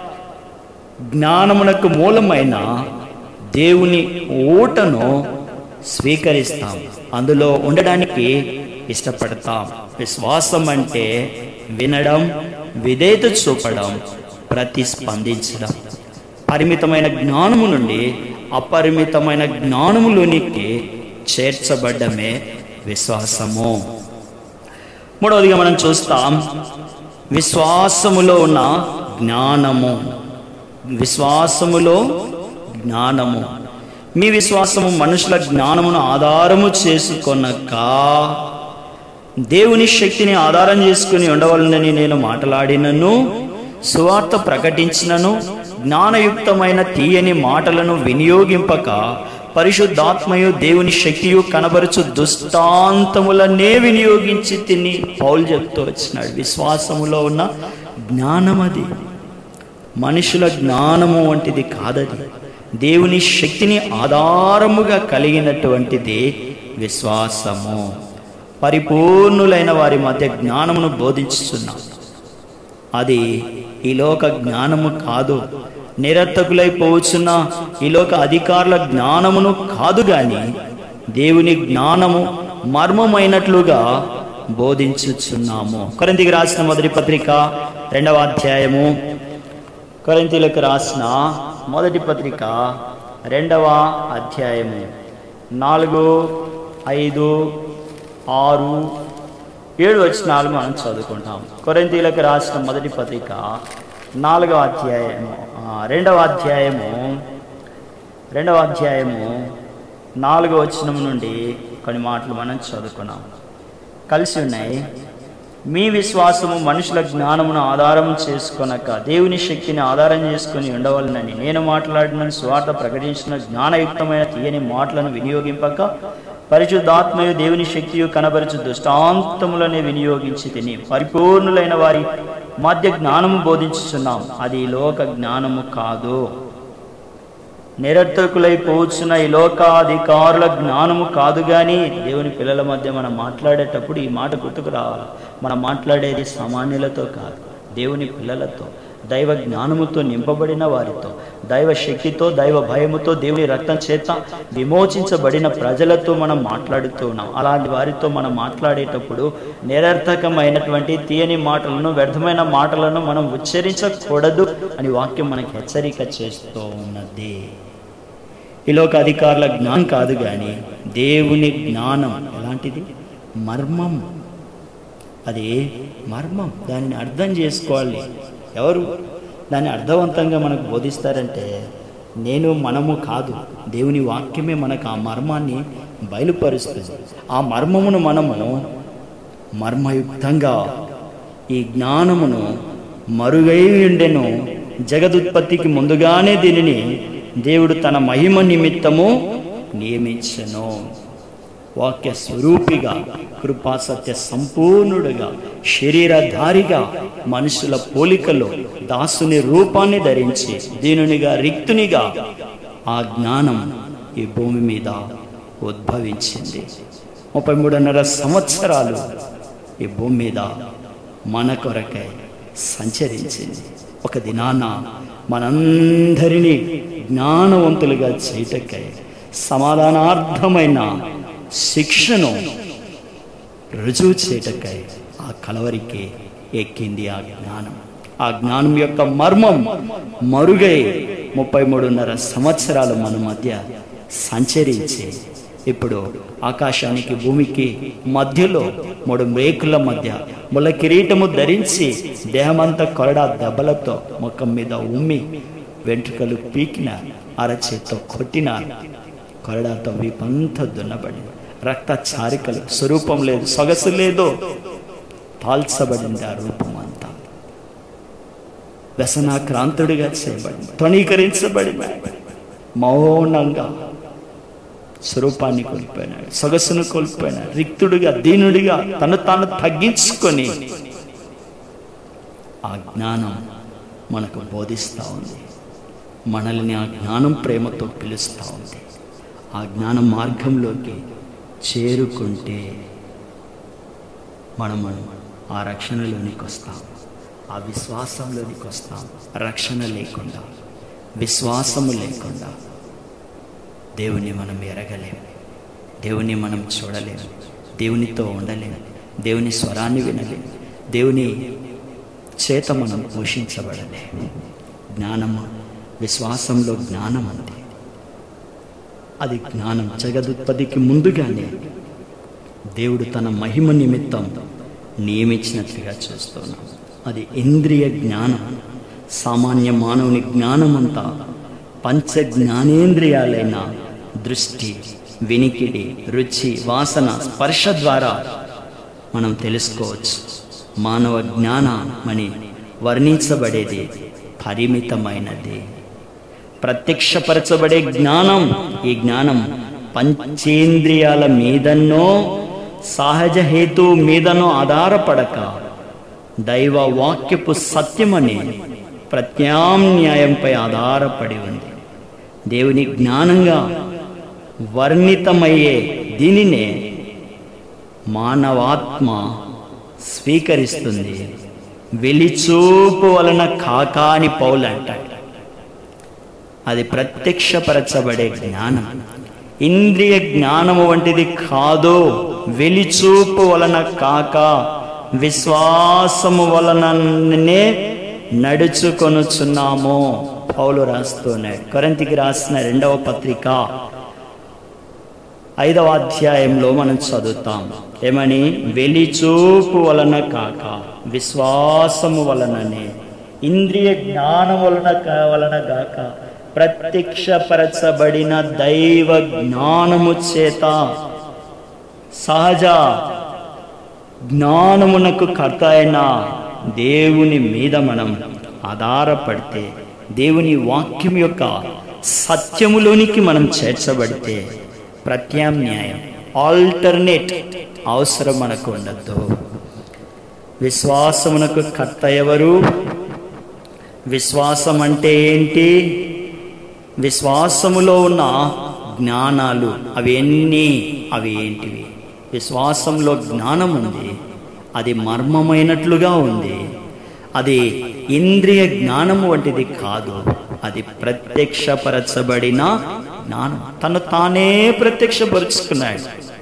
జ్ఞానమునకు మూలమైన దేవుని ఊటను స్వీకరిస్తాం అందులో ఉండడానికి ఇష్టపడతాం విశ్వాసం అంటే వినడం విధేయత చూపడం ప్రతిస్పందించడం పరిమితమైన జ్ఞానము నుండి అపరిమితమైన జ్ఞానములోనికి చేర్చబడ్డమే విశ్వాసము మూడవదిగా మనం చూస్తాం విశ్వాసములో ఉన్న జ్ఞానము విశ్వాసములో జ్ఞానము మీ విశ్వాసము మనుషుల జ్ఞానమును ఆధారము చేసుకొనక దేవుని శక్తిని ఆధారం చేసుకుని ఉండవలనని నేను మాట్లాడినను సువార్త ప్రకటించినను జ్ఞానయుక్తమైన తీయని మాటలను వినియోగింపక పరిశుద్ధాత్మయు దేవుని శక్తియు కనబరుచు దుష్టాంతములనే వినియోగించి తిని పౌలు చెప్తూ వచ్చినాడు విశ్వాసములో ఉన్న జ్ఞానం అది మనుషుల జ్ఞానము వంటిది కాదది దేవుని శక్తిని ఆధారముగా కలిగినటువంటిది విశ్వాసము పరిపూర్ణులైన వారి మధ్య జ్ఞానమును బోధించుతున్నాం అది ఈ లోక జ్ఞానము కాదు నిరర్థకులైపోవచ్చున్న ఈ లోక అధికారుల జ్ఞానమును కాదు గాని దేవుని జ్ఞానము మర్మమైనట్లుగా బోధించుచున్నాము కొరింతికి రాసిన మొదటి పత్రిక రెండవ అధ్యాయము కొరింతీలకు రాసిన మొదటి పత్రిక రెండవ అధ్యాయము నాలుగు ఐదు ఆరు ఏడు వచనాలు మనం చదువుకుంటాం కొరింతీలకు రాసిన మొదటి పత్రిక నాలుగవ అధ్యాయము ఆ, రెండవ అధ్యాయము రెండవ అధ్యాయము నాలుగవ వచనం నుండి కొన్ని మాటలు మనం చదువుకున్నాం కలిసి ఉన్నాయి మీ విశ్వాసము మనుషుల జ్ఞానమును ఆధారం చేసుకొనక దేవుని శక్తిని ఆధారం చేసుకుని ఉండవలనని నేను మాట్లాడిన స్వార్థ ప్రకటించిన జ్ఞానయుక్తమైన తీయని మాటలను వినియోగింపక పరిశుద్ధాత్మయు దేవుని శక్తియు కనబరచు దుష్టాంతములనే వినియోగించి తిని పరిపూర్ణులైన వారి మధ్య జ్ఞానము బోధించుచున్నాం అది ఈ లోక జ్ఞానము కాదు నిరర్థకులైపోవచ్చున్న ఈ లోకాధికారుల జ్ఞానము కాదు కానీ దేవుని పిల్లల మధ్య మనం మాట్లాడేటప్పుడు ఈ మాట గుర్తుకు రావాలి మనం మాట్లాడేది సామాన్యులతో కాదు దేవుని పిల్లలతో దైవ జ్ఞానముతో నింపబడిన వారితో దైవ శక్తితో దైవ భయముతో దేవుని రక్తం చేత విమోచించబడిన ప్రజలతో మనం మాట్లాడుతూ ఉన్నాం అలాంటి వారితో మనం మాట్లాడేటప్పుడు నిరర్థకమైనటువంటి తీయని మాటలను వ్యర్థమైన మాటలను మనం ఉచ్చరించకూడదు అని వాక్యం మనకి హెచ్చరిక చేస్తూ ఉన్నది ఈ లోక అధికారుల జ్ఞానం కాదు కానీ దేవుని జ్ఞానం ఎలాంటిది మర్మం అది మర్మం దానిని అర్థం చేసుకోవాలి ఎవరు దాన్ని అర్థవంతంగా మనకు బోధిస్తారంటే నేను మనము కాదు దేవుని వాక్యమే మనకు ఆ మర్మాన్ని బయలుపరుస్తుంది ఆ మర్మమును మనము మర్మయుక్తంగా ఈ జ్ఞానమును మరుగై ఉండెను జగదుత్పత్తికి ముందుగానే దీనిని దేవుడు తన మహిమ నిమిత్తము నియమించెను వాక్య స్వరూపిగా కృపా సత్య సంపూర్ణుడుగా శరీరధారిగా మనుషుల పోలికలో దాసుని రూపాన్ని ధరించి దీనునిగా రిక్తునిగా ఆ జ్ఞానం ఈ భూమి మీద ఉద్భవించింది ముప్పై మూడున్నర సంవత్సరాలు ఈ భూమి మీద మన కొరకై సంచరించింది ఒక దినాన మనందరినీ జ్ఞానవంతులుగా చేయటకై సమాధానార్థమైన శిక్షను రుజువు చేయటకై ఆ కలవరికి ఎక్కింది ఆ జ్ఞానం ఆ జ్ఞానం యొక్క మర్మం మరుగై ముప్పై మూడున్నర సంవత్సరాలు మన మధ్య సంచరించి ఇప్పుడు ఆకాశానికి భూమికి మధ్యలో మూడు మేకుల మధ్య ముల కిరీటము ధరించి దేహమంతా కొరడా దెబ్బలతో ముఖం మీద ఉమ్మి వెంట్రుకలు పీకిన అరచేత్తో కొట్టిన కొరడాతో వీపంతా దున్నబడి రక్త చారికలు స్వరూపం లేదు సొగసు లేదు తాల్చబడింది ఆ రూపం అంతా వ్యసనాక్రాంతుడిగా చేయబడింది తృణీకరించబడింది మౌనంగా స్వరూపాన్ని కోల్పోయినాడు సొగసును కోల్పోయినాడు రిక్తుడిగా దీనుడిగా తను తాను తగ్గించుకొని ఆ జ్ఞానం మనకు బోధిస్తూ ఉంది మనల్ని ఆ జ్ఞానం ప్రేమతో పిలుస్తూ ఉంది ఆ జ్ఞానం మార్గంలోకి చేరుకుంటే మనము ఆ రక్షణలోనికి వస్తాం ఆ విశ్వాసంలోనికి వస్తాం రక్షణ లేకుండా విశ్వాసము లేకుండా దేవుని మనం ఎరగలేము దేవుని మనం చూడలేము దేవునితో ఉండలేము దేవుని స్వరాన్ని వినలేము దేవుని చేత మనం పోషించబడలేము జ్ఞానము విశ్వాసంలో జ్ఞానం ఉంది అది జ్ఞానం జగదుత్పత్తికి ముందుగానే దేవుడు తన మహిమ నిమిత్తం నియమించినట్లుగా చూస్తున్నాం అది ఇంద్రియ జ్ఞానం సామాన్య మానవుని జ్ఞానమంతా పంచ జ్ఞానేంద్రియాలైన దృష్టి వినికిడి రుచి వాసన స్పర్శ ద్వారా మనం తెలుసుకోవచ్చు మానవ జ్ఞానమని వర్ణించబడేది పరిమితమైనది ప్రత్యక్షపరచబడే జ్ఞానం ఈ జ్ఞానం పంచేంద్రియాల మీదనో సహజ హేతు మీదనో ఆధారపడక దైవ వాక్యపు సత్యమని ప్రత్యామ్నాయంపై ఆధారపడి ఉంది దేవుని జ్ఞానంగా వర్ణితమయ్యే దీనినే మానవాత్మ స్వీకరిస్తుంది వెలిచూపు వలన కాక అని పౌలు అంటాడు అది ప్రత్యక్షపరచబడే జ్ఞానం ఇంద్రియ జ్ఞానము వంటిది కాదు వెలిచూపు వలన కాక విశ్వాసము వలననే నడుచుకొనుచున్నాము పౌలు రాస్తున్నాడు కొరంతికి రాసిన రెండవ పత్రిక ఐదవ అధ్యాయంలో మనం చదువుతాం ఏమని వెలిచూపు వలన కాక విశ్వాసము వలననే ఇంద్రియ జ్ఞానం వలన కా- వలన గాక ప్రత్యక్షపరచబడిన దైవ జ్ఞానము చేత సహజ జ్ఞానమునకు కర్త అయిన దేవుని మీద మనం ఆధారపడితే దేవుని వాక్యం యొక్క సత్యములోనికి మనం చేర్చబడితే ప్రత్యామ్నాయం ఆల్టర్నేట్ అవసరం మనకు ఉండద్దు విశ్వాసమునకు కర్త ఎవరు విశ్వాసం అంటే ఏంటి విశ్వాసములో ఉన్న జ్ఞానాలు అవి ఎన్ని అవి ఏంటివి విశ్వాసంలో జ్ఞానం ఉంది అది మర్మమైనట్లుగా ఉంది అది ఇంద్రియ జ్ఞానము వంటిది కాదు అది ప్రత్యక్షపరచబడిన జ్ఞానం తను తానే ప్రత్యక్షపరుచుకున్నాడు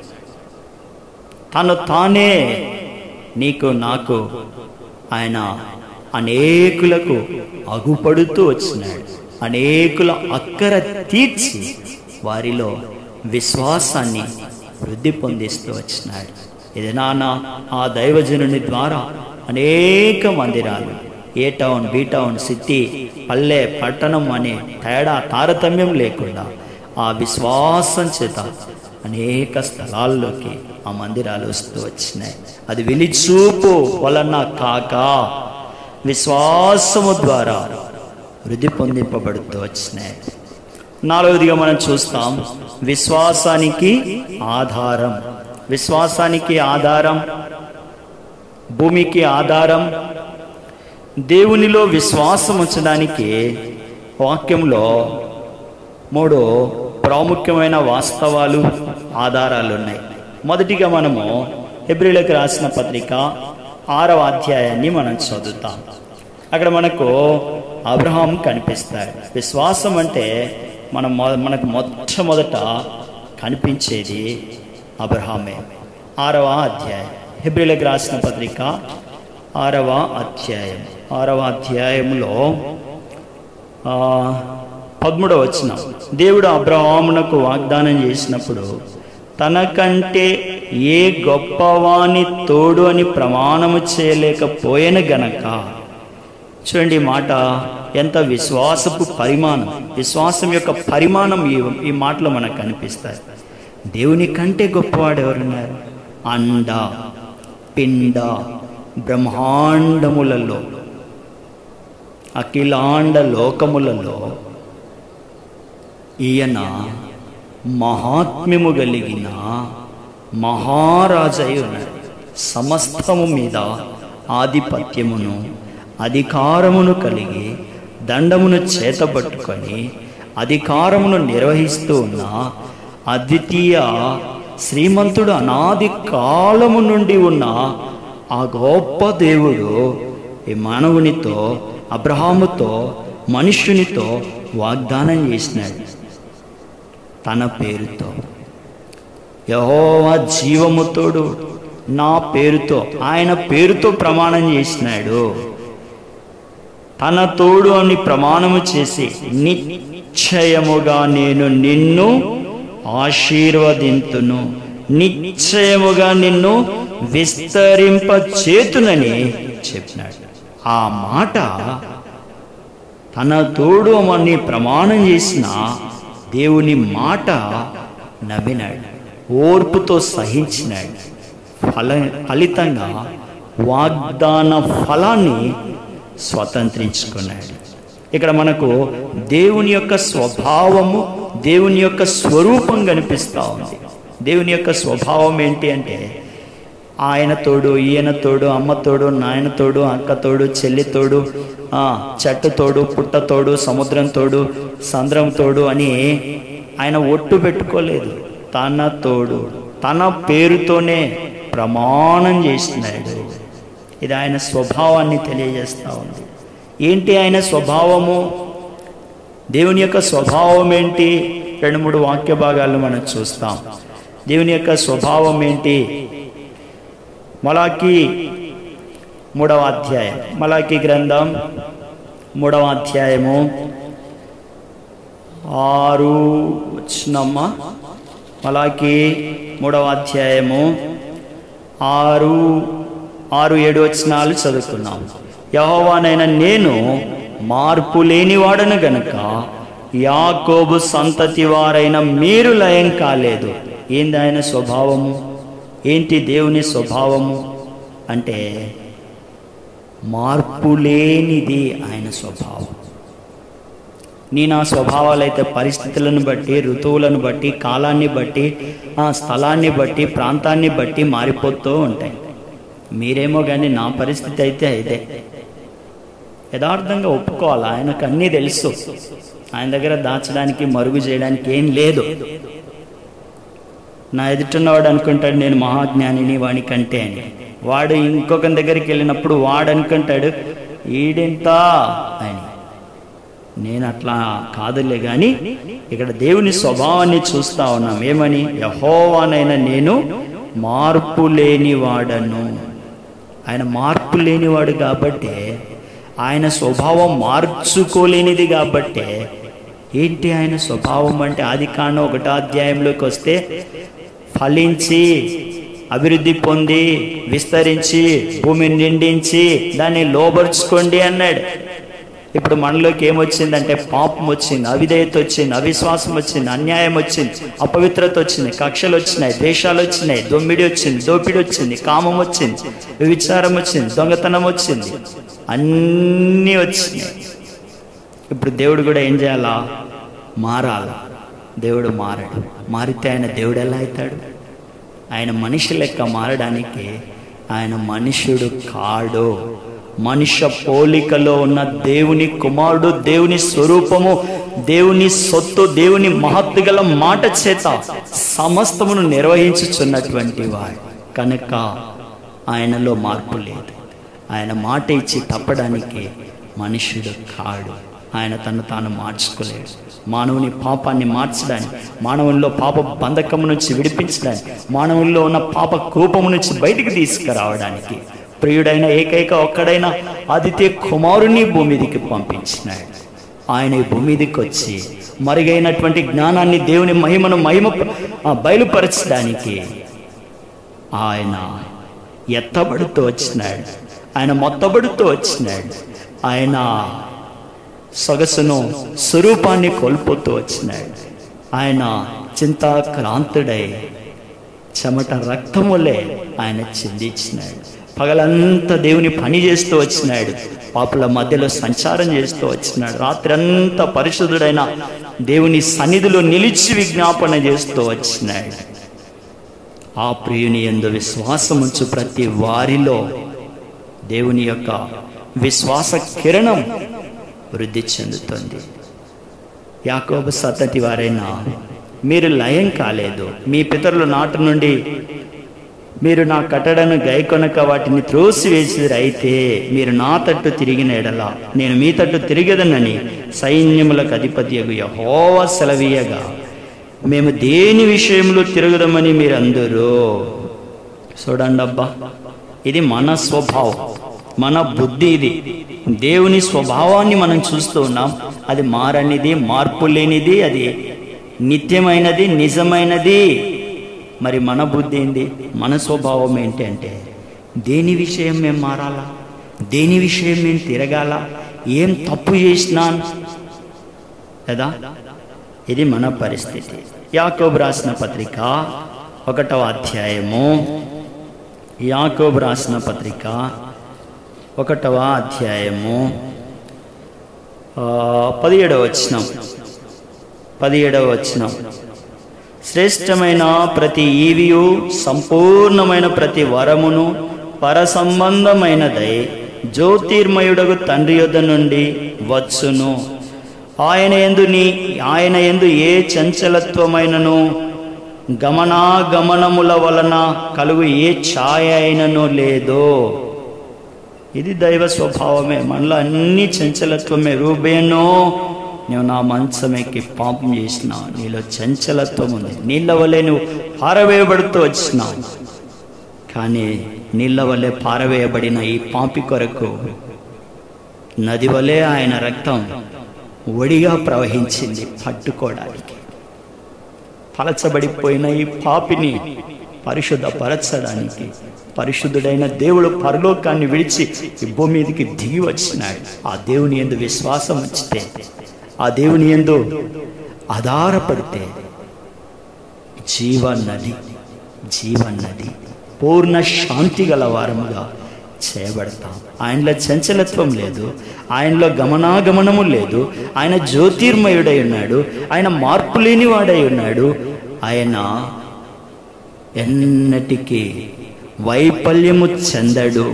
తను తానే నీకు నాకు ఆయన అనేకులకు అగుపడుతూ వచ్చినాడు అనేకుల అక్కర తీర్చి వారిలో విశ్వాసాన్ని వృద్ధి పొందిస్తూ వచ్చినాడు ఇది నాన్న ఆ దైవజనుని ద్వారా అనేక మందిరాలు A town B town city పల్లె పట్టణం అనే తేడా తారతమ్యం లేకుండా ఆ విశ్వాసం చేత అనేక స్థలాల్లోకి ఆ మందిరాలు వస్తూ వచ్చినాయి అది వెలిచూపు వలన కాక విశ్వాసము ద్వారా వృద్ధి పొందింపబడుతూ వచ్చినాయి నాలుగవదిగా మనం చూస్తాం విశ్వాసానికి ఆధారం విశ్వాసానికి ఆధారం భూమికి ఆధారం దేవునిలో విశ్వాసం ఉంచడానికి వాక్యంలో మూడు ప్రాముఖ్యమైన వాస్తవాలు ఆధారాలు ఉన్నాయి మొదటిగా మనము హెబ్రిలకు రాసిన పత్రిక ఆరవ అధ్యాయాన్ని మనం చదువుతాం అక్కడ మనకు అబ్రహాం కనిపిస్తాడు విశ్వాసం అంటే మనం మొ- మనకు మొట్టమొదట కనిపించేది అబ్రహామే ఆరవ అధ్యాయం హెబ్రిలకు రాసిన పత్రిక ఆరవ అధ్యాయం ఆరవ అధ్యాయంలో ఆ, పదమూడవ వచ్చిన దేవుడు అబ్రహామునకు వాగ్దానం చేసినప్పుడు తనకంటే ఏ గొప్పవాని తోడు అని ప్రమాణము చేయలేకపోయిన గనక చూడండి ఈ మాట ఎంత విశ్వాసపు పరిమాణం విశ్వాసం యొక్క పరిమాణం ఈ ఈ మాటలో మనకు కనిపిస్తాయి దేవుని కంటే గొప్పవాడు ఎవరున్నారు అండ పిండ బ్రహ్మాండములలో అఖిలాండ లోకములలో ఈయన మహాత్మ్యము కలిగిన మహారాజై ఉన్నాడు సమస్తము మీద ఆధిపత్యమును అధికారమును కలిగి దండమును చేతబట్టుకొని అధికారమును నిర్వహిస్తూ ఉన్న అద్వితీయ శ్రీమంతుడు అనాది కాలము నుండి ఉన్న ఆ గొప్ప దేవుడు ఈ మానవునితో అబ్రహాముతో మనుష్యునితో వాగ్దానం చేసినాడు తన పేరుతో యహోవా జీవము తోడు నా పేరుతో ఆయన పేరుతో ప్రమాణం చేసినాడు తన తోడు అని ప్రమాణము చేసి నిశ్చయముగా నేను నిన్ను ఆశీర్వదింతును నిశ్చయముగా నిన్ను విస్తరింప చేతునని చెప్పినాడు ఆ మాట తన తోడు అని ప్రమాణం చేసిన దేవుని మాట నవ్వినాడు ఓర్పుతో సహించినాడు ఫల ఫలితంగా వాగ్దాన ఫలాన్ని స్వతంత్రించుకున్నాడు ఇక్కడ మనకు దేవుని యొక్క స్వభావము దేవుని యొక్క స్వరూపం కనిపిస్తూ ఉంది దేవుని యొక్క స్వభావం ఏంటి అంటే ఆయన తోడు ఈయన తోడు అమ్మ తోడు నాయన తోడు అక్క తోడు చెల్లి తోడు ఆ, చెట్టు తోడు పుట్ట తోడు సముద్రం తోడు సంద్రం తోడు అని ఆయన ఒట్టు పెట్టుకోలేదు తన తోడు తన పేరుతోనే ప్రమాణం చేసినాడు ఇది ఆయన స్వభావాన్ని తెలియజేస్తూ ఉంది ఏంటి ఆయన స్వభావము దేవుని యొక్క స్వభావం ఏంటి రెండు మూడు వాక్య భాగాలు మనం చూస్తాం దేవుని యొక్క స్వభావం ఏంటి మలాకి మూడవ అధ్యాయం మలాకి గ్రంథం మూడవ అధ్యాయము ఆరు వచ్చినమ్మ మలాకి మూడవ అధ్యాయము ఆరు ఆరు ఏడు వచనాలు చదువుకున్నాం యహోవానైన నేను మార్పు లేనివాడను గనుక యాకోబు సంతతి వారైన మీరు లయం కాలేదు ఏంది ఆయన స్వభావము ఏంటి దేవుని స్వభావము అంటే మార్పు లేనిది ఆయన స్వభావం నీ నా స్వభావాలు అయితే పరిస్థితులను బట్టి ఋతువులను బట్టి కాలాన్ని బట్టి ఆ స్థలాన్ని బట్టి ప్రాంతాన్ని బట్టి మారిపోతూ ఉంటాయి మీరేమో కానీ నా పరిస్థితి అయితే ఇదే యథార్థంగా ఒప్పుకోవాలి ఆయనకు అన్నీ తెలుసు ఆయన దగ్గర దాచడానికి మరుగు చేయడానికి ఏం లేదు నా ఎదుటిన్నవాడు అనుకుంటాడు నేను మహాజ్ఞానిని వాని కంటే అని వాడు ఇంకొక దగ్గరికి వెళ్ళినప్పుడు వాడు అనుకుంటాడు ఈడెంత అని నేను అట్లా కాదులే కానీ ఇక్కడ దేవుని స్వభావాన్ని చూస్తా ఉన్నాం ఏమని యహోవానైనా నేను మార్పు లేని వాడను ఆయన మార్పు లేనివాడు కాబట్టే ఆయన స్వభావం మార్చుకోలేనిది కాబట్టే ఏంటి ఆయన స్వభావం అంటే ఆది కాండం ఒకటో అధ్యాయంలోకి వస్తే ఫలించి అభివృద్ధి పొంది విస్తరించి భూమిని నిండించి దాన్ని లోబర్చుకోండి అన్నాడు ఇప్పుడు మనలోకి ఏమొచ్చిందంటే పాపం వచ్చింది అవిధేయత వచ్చింది అవిశ్వాసం వచ్చింది అన్యాయం వచ్చింది అపవిత్రత వచ్చింది కక్షలు వచ్చినాయి దేశాలు వచ్చినాయి దొమ్మిడి వచ్చింది దోపిడి వచ్చింది కామం వచ్చింది విచారం వచ్చింది దొంగతనం వచ్చింది అన్నీ వచ్చినాయి ఇప్పుడు దేవుడు కూడా ఏం చేయాలా మారాలా దేవుడు మారాడు మారితే ఆయన దేవుడు ఎలా అవుతాడు ఆయన మనిషి లెక్క మారడానికి ఆయన మనుష్యుడు కాడు మనుష్య పోలికలో ఉన్న దేవుని కుమారుడు దేవుని స్వరూపము దేవుని సొత్తు దేవుని మహత్తు గల మాట చేత సమస్తమును నిర్వహించుచున్నటువంటి వాడు కనుక ఆయనలో మార్పు లేదు ఆయన మాట ఇచ్చి తప్పడానికి మనుష్యుడు కాడు ఆయన తను తాను మార్చుకోలేడు మానవుని పాపాన్ని మార్చడానికి మానవుల్లో పాప బంధకము నుంచి విడిపించడానికి మానవుల్లో ఉన్న పాప కూపము నుంచి బయటికి తీసుకురావడానికి ప్రియుడైన ఏకైక ఒక్కడైన ఆదిత్య కుమారుని భూమి మీదికి పంపించినాడు ఆయన ఈ భూమి మీదకి వచ్చి మరుగైనటువంటి జ్ఞానాన్ని దేవుని మహిమను మహిమ ఆ, బయలుపరచడానికి ఆయన ఎత్తబడుతూ వచ్చినాడు ఆయన మొత్తబడుతూ వచ్చినాడు ఆయన సొగసును స్వరూపాన్ని కోల్పోతూ వచ్చినాడు ఆయన చింతాక్రాంతుడై చెమట రక్తం వల్లే ఆయన చిందించినాడు పగలంతా దేవుని పని చేస్తూ వచ్చినాడు పాపుల మధ్యలో సంచారం చేస్తూ వచ్చినాడు రాత్రంతా పరిశుద్ధుడైన దేవుని సన్నిధిలో నిలిచి విజ్ఞాపన చేస్తూ వచ్చినాడు ఆ ప్రియుని ఎందు విశ్వాసం ఉంచు ప్రతి వారిలో దేవుని యొక్క విశ్వాస కిరణం వృద్ధి చెందుతుంది యాకోబు సతతి వారైనా మీరు లయం కాలేదు మీ పితరుల నాటు నుండి మీరు నా కట్టడను గైకొనక వాటిని త్రోసివేసిరు అయితే మీరు నా తట్టు తిరిగిన ఎడల నేను మీ తట్టు తిరిగదనని సైన్యములకు అధిపతి యహోవ సెలవీయగా మేము దేని విషయంలో తిరగదమని మీరు అందరూ చూడండి అబ్బా ఇది మన స్వభావం మన బుద్ధి ఇది దేవుని స్వభావాన్ని మనం చూస్తూ ఉన్నాం అది మారనిది మార్పు లేనిది అది నిత్యమైనది నిజమైనది మరి మన బుద్ధి ఏంటి మన స్వభావం ఏంటి అంటే దేని విషయం మేము మారాలా దేని విషయం మేము తిరగాల ఏం తప్పు చేసినాను కదా ఇది మన పరిస్థితి యాకోబు రాసిన పత్రిక ఒకటవ అధ్యాయము యాకోబు రాసిన పత్రిక ఒకటవ అధ్యాయము ఆ, పదిహేడవ వచనం పదిహేడవ వచనం శ్రేష్టమైన ప్రతి ఈవియు సంపూర్ణమైన ప్రతి వరమును పర సంబంధమైనదై జ్యోతిర్మయుడగు తండ్రి యొద్ద నుండి వచ్చును ఆయన ఎందు నీ ఆయన ఎందు ఏ చంచలత్వమైనను గమనాగమనముల వలన కలుగు ఏ ఛాయ అయినను లేదో ఇది దైవ స్వభావమే మనలో అన్ని చంచలత్వమే రూబేనో నువ్వు నా మంచం ఎక్కి పాపం చేసినావు నీలో చంచలత్వం ఉంది నీళ్ళ వల్లే నువ్వు పారవేయబడుతూ వచ్చినావు కానీ నీళ్ళ వల్లే పారవేయబడిన ఈ పాపి కొరకు నది వలె ఆయన రక్తం ఒడిగా ప్రవహించింది పట్టుకోవడానికి పలచబడిపోయిన ఈ పాపిని పరిశుద్ధపరచడానికి పరిశుద్ధుడైన దేవుడు పరలోకాన్ని విడిచి ఈ భూమి మీదకి దిగి వచ్చినాడు ఆ దేవుని ఎందు విశ్వాసం వచ్చితే ఆ దేవుని ఎందు ఆధారపడితే జీవన్నది జీవన్నది పూర్ణ శాంతి గల వారముగా చేయబడతాం ఆయనలో చంచలత్వం లేదు ఆయనలో గమనాగమనము లేదు ఆయన జ్యోతిర్మయుడై ఉన్నాడు ఆయన మార్పు లేనివాడై ఉన్నాడు ఆయన ఎన్నటికీ వైఫల్యము చెందడు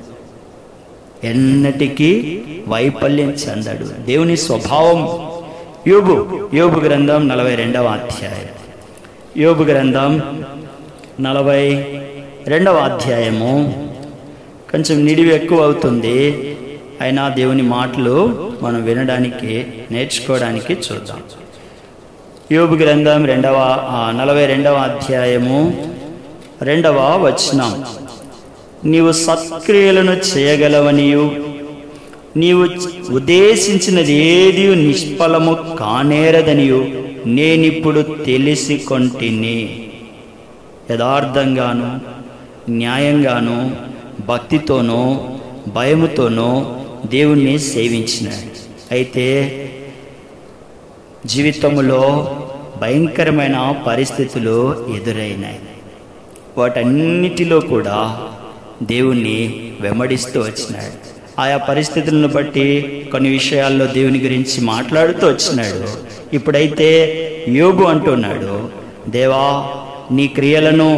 ఎన్నటికీ వైఫల్యం చెందడు దేవుని స్వభావం యోబు యోబు గ్రంథం నలభై రెండవ అధ్యాయం యోబు గ్రంథం నలభై రెండవ అధ్యాయము కొంచెం నిడివి ఎక్కువ అవుతుంది అయినా దేవుని మాటలు మనం వినడానికి నేర్చుకోవడానికి చూద్దాం యోబు గ్రంథం రెండవ ఆ, నలభై రెండవ అధ్యాయము రెండవ వచనం నీవు సత్క్రియలను చేయగలవనియు నీవు ఉద్దేశించినది ఏది నిష్ఫలము కానేరదనియు నేనిప్పుడు తెలిసి కొంటిని యథార్థంగాను న్యాయంగాను భక్తితోనూ భయముతోనూ దేవుణ్ణి సేవించినాడు అయితే జీవితంలో భయంకరమైన పరిస్థితులు ఎదురైనాయి వాటన్నిటిలో కూడా దేవుణ్ణి వెంబడిస్తూ వచ్చినాడు ఆయా పరిస్థితులను బట్టి కొన్ని విషయాల్లో దేవుని గురించి మాట్లాడుతూ వచ్చినాడు ఇప్పుడైతే యోగు అంటున్నాడు దేవా నీ క్రియలను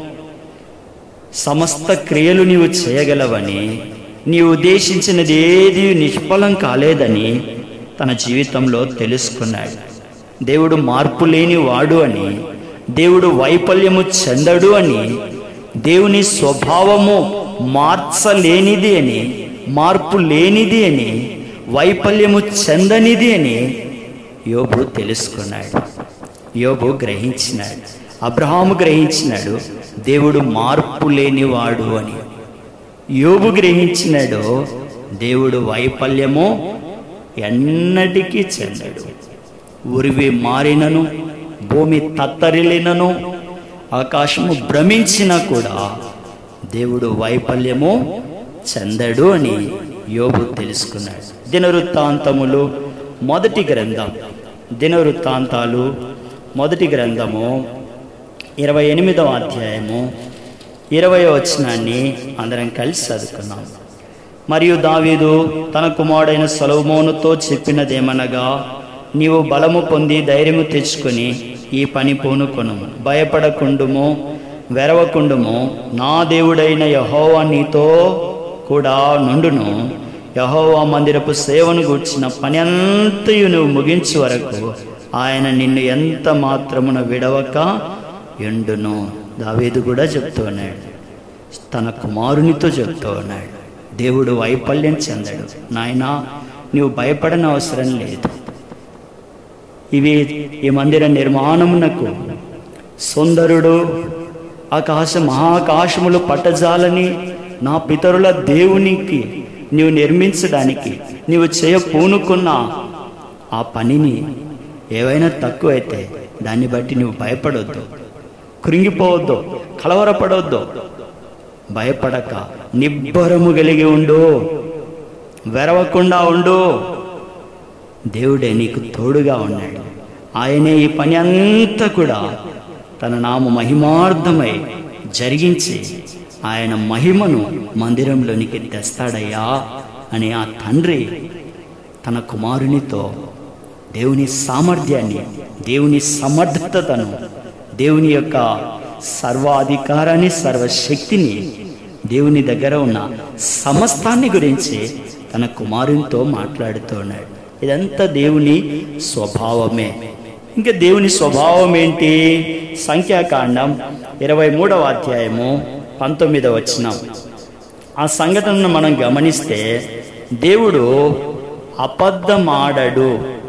సమస్త క్రియలు నీవు చేయగలవని నీవు ఉద్దేశించినది ఏది నిష్ఫలం కాలేదని తన జీవితంలో తెలుసుకున్నాడు దేవుడు మార్పు లేని వాడు అని దేవుడు వైఫల్యము చెందడు అని దేవుని స్వభావము మార్చలేనిది అని మార్పు లేనిది అని వైఫల్యము చెందనిది అని యోబు తెలుసుకున్నాడు యోబు గ్రహించినాడు అబ్రహాము గ్రహించినాడు దేవుడు మార్పు లేనివాడు అని యోబు గ్రహించినాడు దేవుడు వైఫల్యము ఎన్నటికీ చెందడు ఉరివి మారినను భూమి తత్తరిలినను ఆకాశము భ్రమించినా కూడా దేవుడు వైఫల్యము చెందడు అని యోబు తెలుసుకున్నాడు దినవృత్తాంతములు మొదటి గ్రంథం దినవృత్తాంతాలు మొదటి గ్రంథము ఇరవై ఎనిమిదవ అధ్యాయము ఇరవై వచనాన్ని అందరం కలిసి చదువుకున్నాం మరియు దావీదు తన కుమారుడైన సొలొమోనుతో చెప్పినదేమనగా నీవు బలము పొంది ధైర్యము తెచ్చుకొని ఈ పని పూనుకొనుము భయపడకుండుము వెరవకుండుము నా దేవుడైన యహోవా నీతో కూడా నుండును యహోవా మందిరపు సేవను గూర్చిన పని అంతయు నువ్వు ముగించు వరకు ఆయన నిన్ను ఎంత మాత్రమున విడవక ఎండును దావీదు కూడా చెప్తూ ఉన్నాడు తన కుమారునితో చెప్తూ ఉన్నాడు దేవుడు వైఫల్యం చెందడు నాయనా నీవు భయపడని అవసరం లేదు ఇవి ఈ మందిర నిర్మాణమునకు సుందరుడు ఆకాశ మహాకాశములు పట్టజాలని నా పితరుల దేవునికి నీవు నిర్మించడానికి నీవు చేయ పూనుకున్న ఆ పనిని ఏవైనా తక్కువైతే దాన్ని బట్టి నువ్వు భయపడొద్దు కృంగిపోవద్దు కలవరపడవద్దు భయపడక నిబ్బరము కలిగి ఉండు వెరవకుండా ఉండు దేవుడే నీకు తోడుగా ఉన్నాడు ఆయనే ఈ పని అంతా కూడా తన నామ మహిమార్థమై జరిగించి ఆయన మహిమను మందిరంలోనికి తెస్తాడయ్యా అని ఆ తండ్రి తన కుమారునితో దేవుని సామర్థ్యాన్ని దేవుని సమర్థతను దేవుని యొక్క సర్వాధికారాన్ని సర్వశక్తిని దేవుని దగ్గర ఉన్న సమస్తాన్ని గురించి తన కుమారునితో మాట్లాడుతూ ఉన్నాడు ఇదంతా దేవుని స్వభావమే ఇంకా దేవుని స్వభావం ఏంటి సంఖ్యాకాండం ఇరవై మూడవ అధ్యాయము పంతొమ్మిదవ వచనం ఆ సంఘటనను మనం గమనిస్తే దేవుడు అబద్ధమాడడు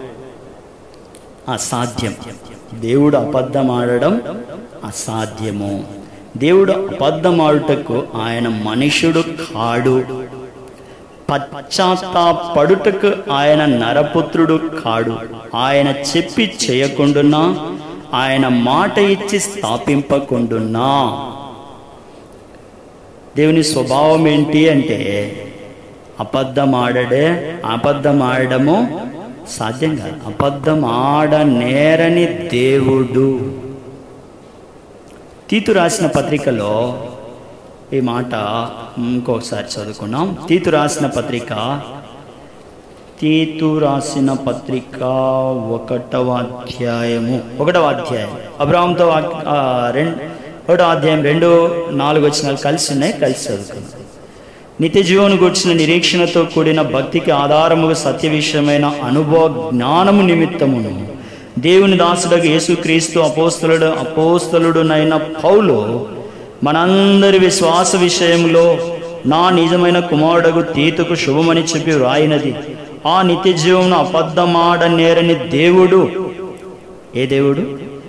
అసాధ్యం దేవుడు అబద్ధమాడడం అసాధ్యము దేవుడు అబద్ధమాడుటకు ఆయన మనుషుడు కాడు పశ్చాత్తాపడుటకు ఆయన నరపుత్రుడు కాడు ఆయన చెప్పి చేయకుండున్నా ఆయన మాట ఇచ్చి స్థాపింపకుండున్నా దేవుని స్వభావం ఏంటి అంటే అబద్ధమాడడే అబద్ధమాడము సాధ్యం కాదు అబద్ధం ఆడనేరని దేవుడు తీతు రాసిన పత్రికలో ఈ మాట ఇంకొకసారి చదువుకున్నాం తీతు రాసిన పత్రిక తీతు రాసిన పత్రిక ఒకటవ అధ్యాయము ఒకటవ అధ్యాయం అబ్రాహంతో రెండు ఒకటో అధ్యాయం రెండు నాలుగు వచ్చినాలు కలిసి ఉన్నాయి కలిసి చదువుకున్నాం నిత్య జీవను కూర్చిన నిరీక్షణతో కూడిన భక్తికి ఆధారముగా సత్య విషయమైన అనుభవ జ్ఞానము నిమిత్తమును దేవుని దాసుడకు యేసుక్రీస్తు అపోస్తలుడు అపోస్తలుడునైన పౌలు మనందరి విశ్వాస విషయంలో నా నిజమైన కుమారుడకు తీతుకు శుభమని చెప్పి వ్రాయినది ఆ నిత్య జీవమును అబద్ధమాడనేరని దేవుడు ఏ దేవుడు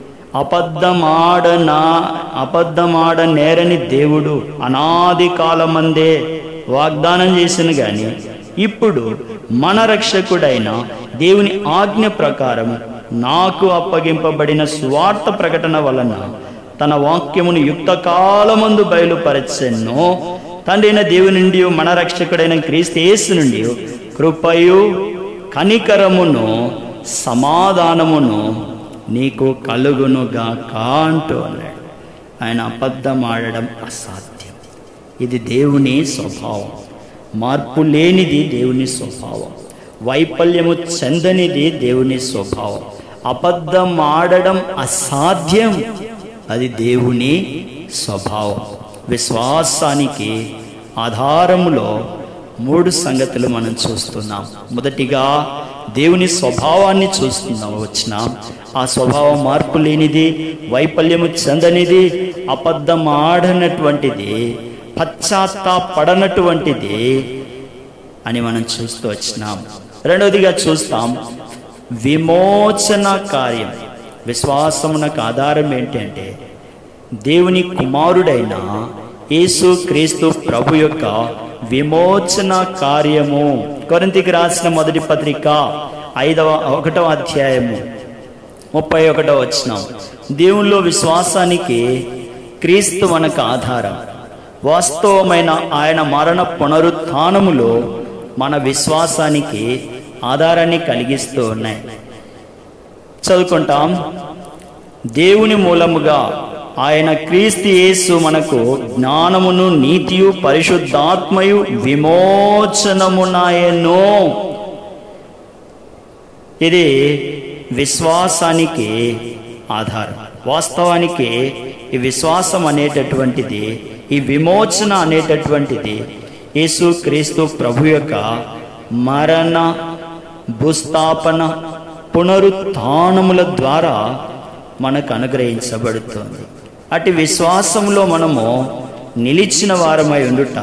అబద్ధమాడనా అబద్ధమాడ నేరని దేవుడు అనాది కాలమందే వాగ్దానం చేసిన గాని ఇప్పుడు మన రక్షకుడైన దేవుని ఆజ్ఞ ప్రకారం నాకు అప్పగింపబడిన స్వార్థ ప్రకటన వలన తన వాక్యమును యుక్త కాలమందు బయలుపరచెన్నో తండ్రైన దేవుని నుండి మన రక్షకుడైన క్రీస్తు యేసు నుండి కృపయు కనికరమును సమాధానమును నీకు కలుగునుగా అంటూ అన్నాడు ఆయన అబద్ధం ఆడడం అసాధ్యం ఇది దేవుని స్వభావం మార్పు లేనిది దేవుని స్వభావం వైఫల్యము చెందనిది దేవుని స్వభావం అబద్ధం ఆడడం అసాధ్యం అది దేవుని స్వభావం విశ్వాసానికి ఆధారములో మూడు సంగతులు మనం చూస్తున్నాం మొదటిగా దేవుని స్వభావాన్ని చూస్తున్నాం వచ్చినాం ఆ స్వభావం మార్పు లేనిది వైఫల్యము చెందనిది అబద్ధం ఆడనటువంటిది పశ్చాత్తాపడనటువంటిది అని మనం చూస్తూ వచ్చినాం రెండవదిగా చూస్తాం విమోచన కార్యం విశ్వాసమునకు ఆధారం ఏంటంటే దేవుని కుమారుడైన యేసు క్రీస్తు ప్రభు యొక్క విమోచన కార్యము కొరింతికి రాసిన మొదటి పత్రిక ఐదవ ఒకటవ అధ్యాయము ముప్పై ఒకటవ వచ్చినాం దేవునిలో విశ్వాసానికి క్రీస్తు మనకు ఆధారం వాస్తవమైన ఆయన మరణ పునరుత్నములో మన విశ్వాసానికి ఆధారాన్ని కలిగిస్తూ ఉన్నాయి చదువుకుంటాం దేవుని మూలముగా ఆయన క్రీస్తు యేసు మనకు జ్ఞానమును నీతియు పరిశుద్ధాత్మయు విమోచనమునాయను ఇది విశ్వాసానికి ఆధారం వాస్తవానికి ఈ విశ్వాసం అనేటటువంటిది ఈ విమోచన అనేటటువంటిది యేసు క్రీస్తు ప్రభు యొక్క మరణ భూస్థాపన పునరుత్నముల ద్వారా మనకు అనుగ్రహించబడుతుంది అటు విశ్వాసంలో మనము నిలిచిన వారమై ఉండుట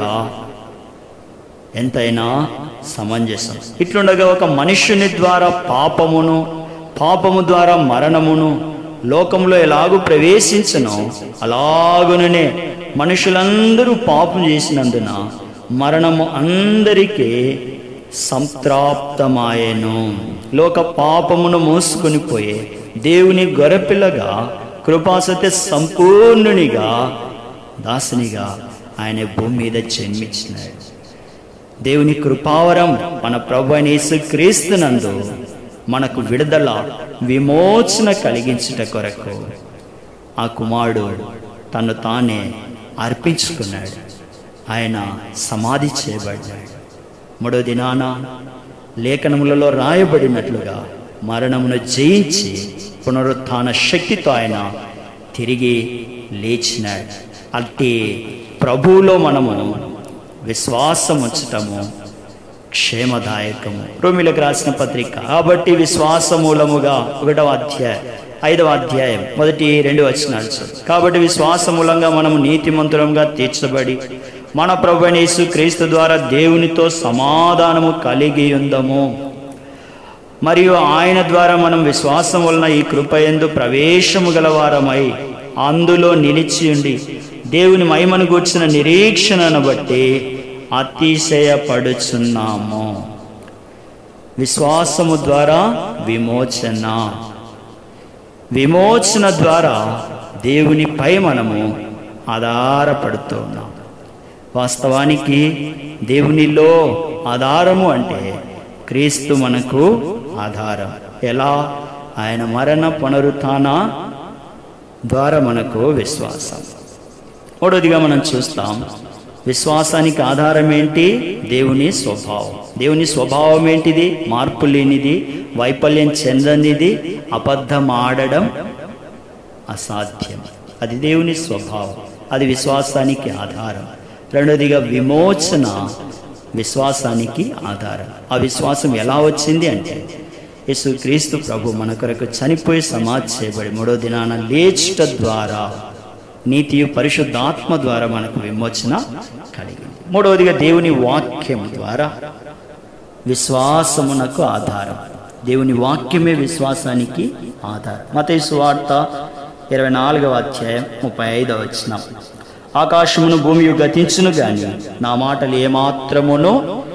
ఎంతైనా సమంజసం ఇట్లుండగా ఒక మనుష్యుని ద్వారా పాపమును పాపము ద్వారా మరణమును లోకంలో ఎలాగూ ప్రవేశించనో అలాగుననే మనుషులందరూ పాపం చేసినందున మరణము అందరికీ సంప్రాప్తమాయెను లోక పాపమును మోసుకొని పోయే దేవుని గొర్రెపిల్లగా కృపాసత్య సంపూర్ణునిగా దాసునిగా ఆయన భూమి మీద జన్మించినాడు దేవుని కృపావరం మన ప్రభు అయిన యేసుక్రీస్తునందు మనకు విడుదల విమోచన కలిగించుట కొరకు ఆ కుమారుడు తను తానే అర్పించుకున్నాడు ఆయన సమాధి చేయబడ్డాడు మూడో దినాన లేఖనములలో రాయబడినట్లుగా మరణమును జయించి పునరుత్థాన శక్తితో ఆయన తిరిగి లేచినాడు అట్టి ప్రభువులో మనము విశ్వాసం ఉంచటము క్షేమదాయకము రోమిలకు రాసిన పత్రిక కాబట్టి విశ్వాస మూలముగా ఒకటవ అధ్యాయం ఐదవ అధ్యాయం మొదటి రెండు వచనాలు చదువు. కాబట్టి విశ్వాస మూలంగా మనము నీతిమంతులంగా తీర్చబడి మన ప్రభు అయిన యేసు క్రీస్తు ద్వారా దేవునితో సమాధానము కలిగి ఉందము మరియు ఆయన ద్వారా మనం విశ్వాసం వలన ఈ కృపయందు ప్రవేశము గలవారమై అందులో నిలిచి ఉండి దేవుని మహిమను గూర్చిన నిరీక్షణను బట్టి అతిశయపడుచున్నాము విశ్వాసము ద్వారా విమోచన విమోచన ద్వారా దేవునిపై మనము ఆధారపడుతూ ఉన్నాం వాస్తవానికి దేవునిలో ఆధారము అంటే క్రీస్తు మనకు ఆధారం ఎలా ఆయన మరణ పునరుత్థాన ద్వారా మనకు విశ్వాసం మూడవదిగా మనం చూస్తాం విశ్వాసానికి ఆధారం ఏంటి దేవుని స్వభావం దేవుని స్వభావం ఏంటిది మార్పు లేనిది వైఫల్యం చెందనిది అబద్ధం ఆడడం అసాధ్యం అది దేవుని స్వభావం అది విశ్వాసానికి ఆధారం రెండవదిగా విమోచన విశ్వాసానికి ఆధారం ఆ విశ్వాసం ఎలా వచ్చింది అంటే యేసు క్రీస్తు ప్రభు మన కొరకు చనిపోయి సమాధి చేయబడి మూడో దినాన లేచుట ద్వారా నీతియు పరిశుద్ధాత్మ ద్వారా మనకు విమోచన కలిగింది మూడవదిగా దేవుని వాక్యం ద్వారా విశ్వాసమునకు ఆధారం దేవుని వాక్యమే విశ్వాసానికి ఆధారం మత వార్త ఇరవై నాలుగవ అధ్యాయం ముప్పై ఐదవ వచనం ఆకాశమును భూమి గతించును గాని నా మాటలు ఏమాత్రమును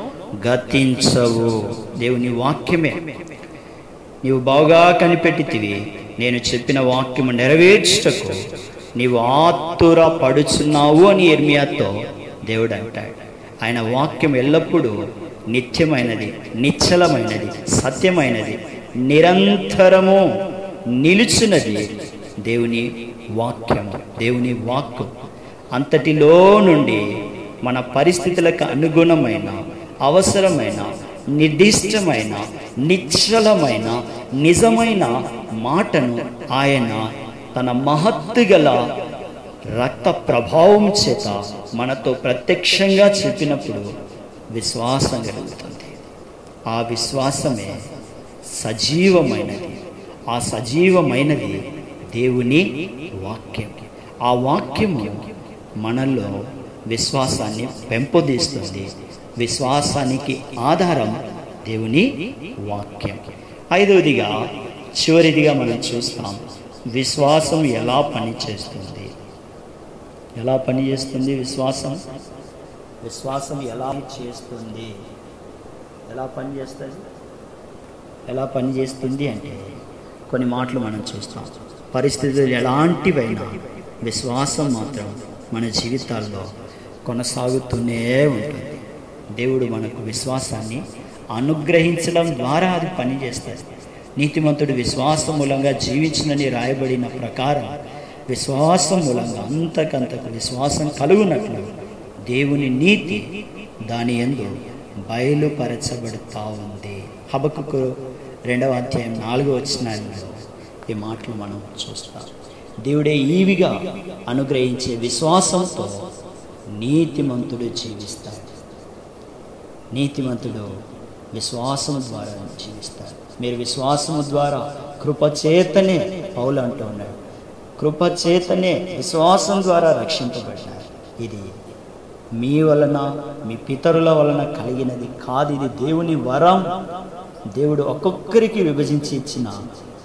గతించవు దేవుని వాక్యమే నీవు బాగా కనిపెట్టితివి నేను చెప్పిన వాక్యము నెరవేర్చుటకు నీవు ఆతుర పడుచున్నావు అని ఎర్మియాతో దేవుడు అంటాడు ఆయన వాక్యం ఎల్లప్పుడూ నిత్యమైనది నిశ్చలమైనది సత్యమైనది నిరంతరము నిలుచున్నది దేవుని వాక్యము దేవుని వాక్కు అంతటిలో నుండి మన పరిస్థితులకు అనుగుణమైన అవసరమైన నిర్దిష్టమైన నిశ్చలమైన నిజమైన మాటను ఆయన తన మహత్తు గల రక్త ప్రభావం చేత మనతో ప్రత్యక్షంగా చెప్పినప్పుడు విశ్వాసం కలుగుతుంది ఆ విశ్వాసమే సజీవమైనది ఆ సజీవమైనది దేవుని వాక్యం ఆ వాక్యము మనలో విశ్వాసాన్ని పెంపొందిస్తుంది విశ్వాసానికి ఆధారం దేవుని వాక్యం ఐదవదిగా చివరిదిగా మనం చూస్తాం విశ్వాసం ఎలా పనిచేస్తుంది ఎలా పనిచేస్తుంది విశ్వాసం విశ్వాసం ఎలా చేస్తుంది ఎలా పనిచేస్తుంది ఎలా పనిచేస్తుంది అంటే కొన్ని మాటలు మనం చూస్తాం పరిస్థితులు ఎలాంటివైనా విశ్వాసం మాత్రం మన జీవితాల్లో కొనసాగుతూనే ఉంటుంది దేవుడు మనకు విశ్వాసాన్ని అనుగ్రహించడం ద్వారా అది పనిచేస్తుంది నీతిమంతుడు విశ్వాసం మూలంగా జీవించినని రాయబడిన ప్రకారం విశ్వాసం మూలంగా అంతకంతకు విశ్వాసం కలుగునట్లు దేవుని నీతి దాని ఎందు బయలుపరచబడుతూ ఉంది హబకుకు రెండవ అధ్యాయం నాలుగో వచ్చినాల్లో ఈ మాటలు మనం చూస్తాం దేవుడే ఈవిగా అనుగ్రహించే విశ్వాసంతో నీతిమంతుడు జీవిస్తాడు నీతిమంతుడు విశ్వాసం ద్వారా జీవిస్తాడు మీరు విశ్వాసము ద్వారా కృపచేతనే పౌలు అంటూ ఉన్నాడు కృపచేతనే విశ్వాసం ద్వారా రక్షింపబడ్డారు ఇది మీ వలన మీ పితరుల వలన కలిగినది కాదు ఇది దేవుని వరం దేవుడు ఒక్కొక్కరికి విభజించి ఇచ్చిన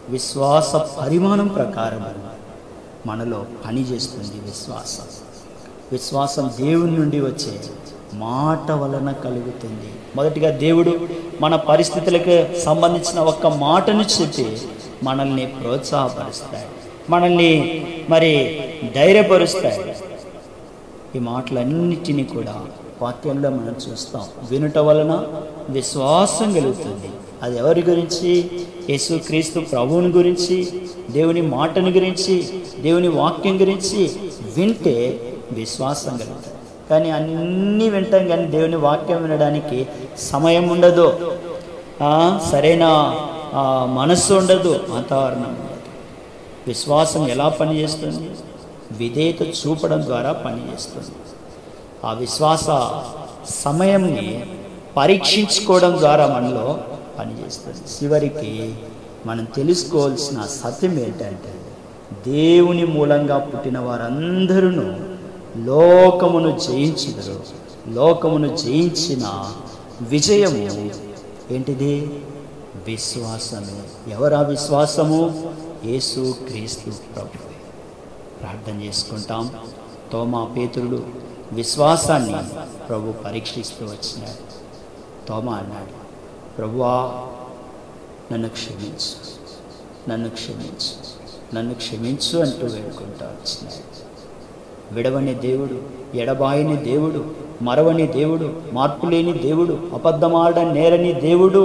విశ్వాస పరిమాణం ప్రకారం మనలో పనిచేస్తుంది విశ్వాసం విశ్వాసం దేవుని నుండి వచ్చే మాట వలన కలుగుతుంది మొదటిగా దేవుడు మన పరిస్థితులకు సంబంధించిన ఒక్క మాటను చెప్పి మనల్ని ప్రోత్సాహపరుస్తాడు మనల్ని మరి ధైర్యపరుస్తాడు ఈ మాటలన్నిటినీ కూడా వాక్యంలో మనం చూస్తాం వినుట వలన విశ్వాసం కలుగుతుంది అది ఎవరి గురించి యేసుక్రీస్తు ప్రభువుని గురించి దేవుని మాటను గురించి దేవుని వాక్యం గురించి వింటే విశ్వాసం కలుగుతుంది కానీ అన్నీ వింటాం కానీ దేవుని వాక్యం వినడానికి సమయం ఉండదు ఆ, సరైన ఆ, మనస్సు ఉండదు వాతావరణం ఉండదు విశ్వాసం ఎలా పనిచేస్తుంది విధేయత చూపడం ద్వారా పనిచేస్తుంది ఆ విశ్వాస సమయంని పరీక్షించుకోవడం ద్వారా మనలో పనిచేస్తుంది చివరికి మనం తెలుసుకోవాల్సిన సత్యం ఏంటంటే దేవుని మూలంగా పుట్టిన వారందరూ లోకమును జయించుదరు లోకమును జయించిన విజయము ఏంటిది విశ్వాసమే ఎవరా విశ్వాసము యేసు క్రీస్తు ప్రభు ప్రార్థన చేసుకుంటాం తోమా పేతురుడు విశ్వాసాన్ని ప్రభు పరీక్షిస్తూ వచ్చినాడు తోమా అన్నాడు ప్రభువా నన్ను క్షమించు నన్ను క్షమించు నన్ను క్షమించు అంటూ వేడుకుంటూ వచ్చినాడు విడవని దేవుడు ఎడబాయని దేవుడు మరవని దేవుడు మార్పులేని దేవుడు అబద్ధమాడ నేరని దేవుడు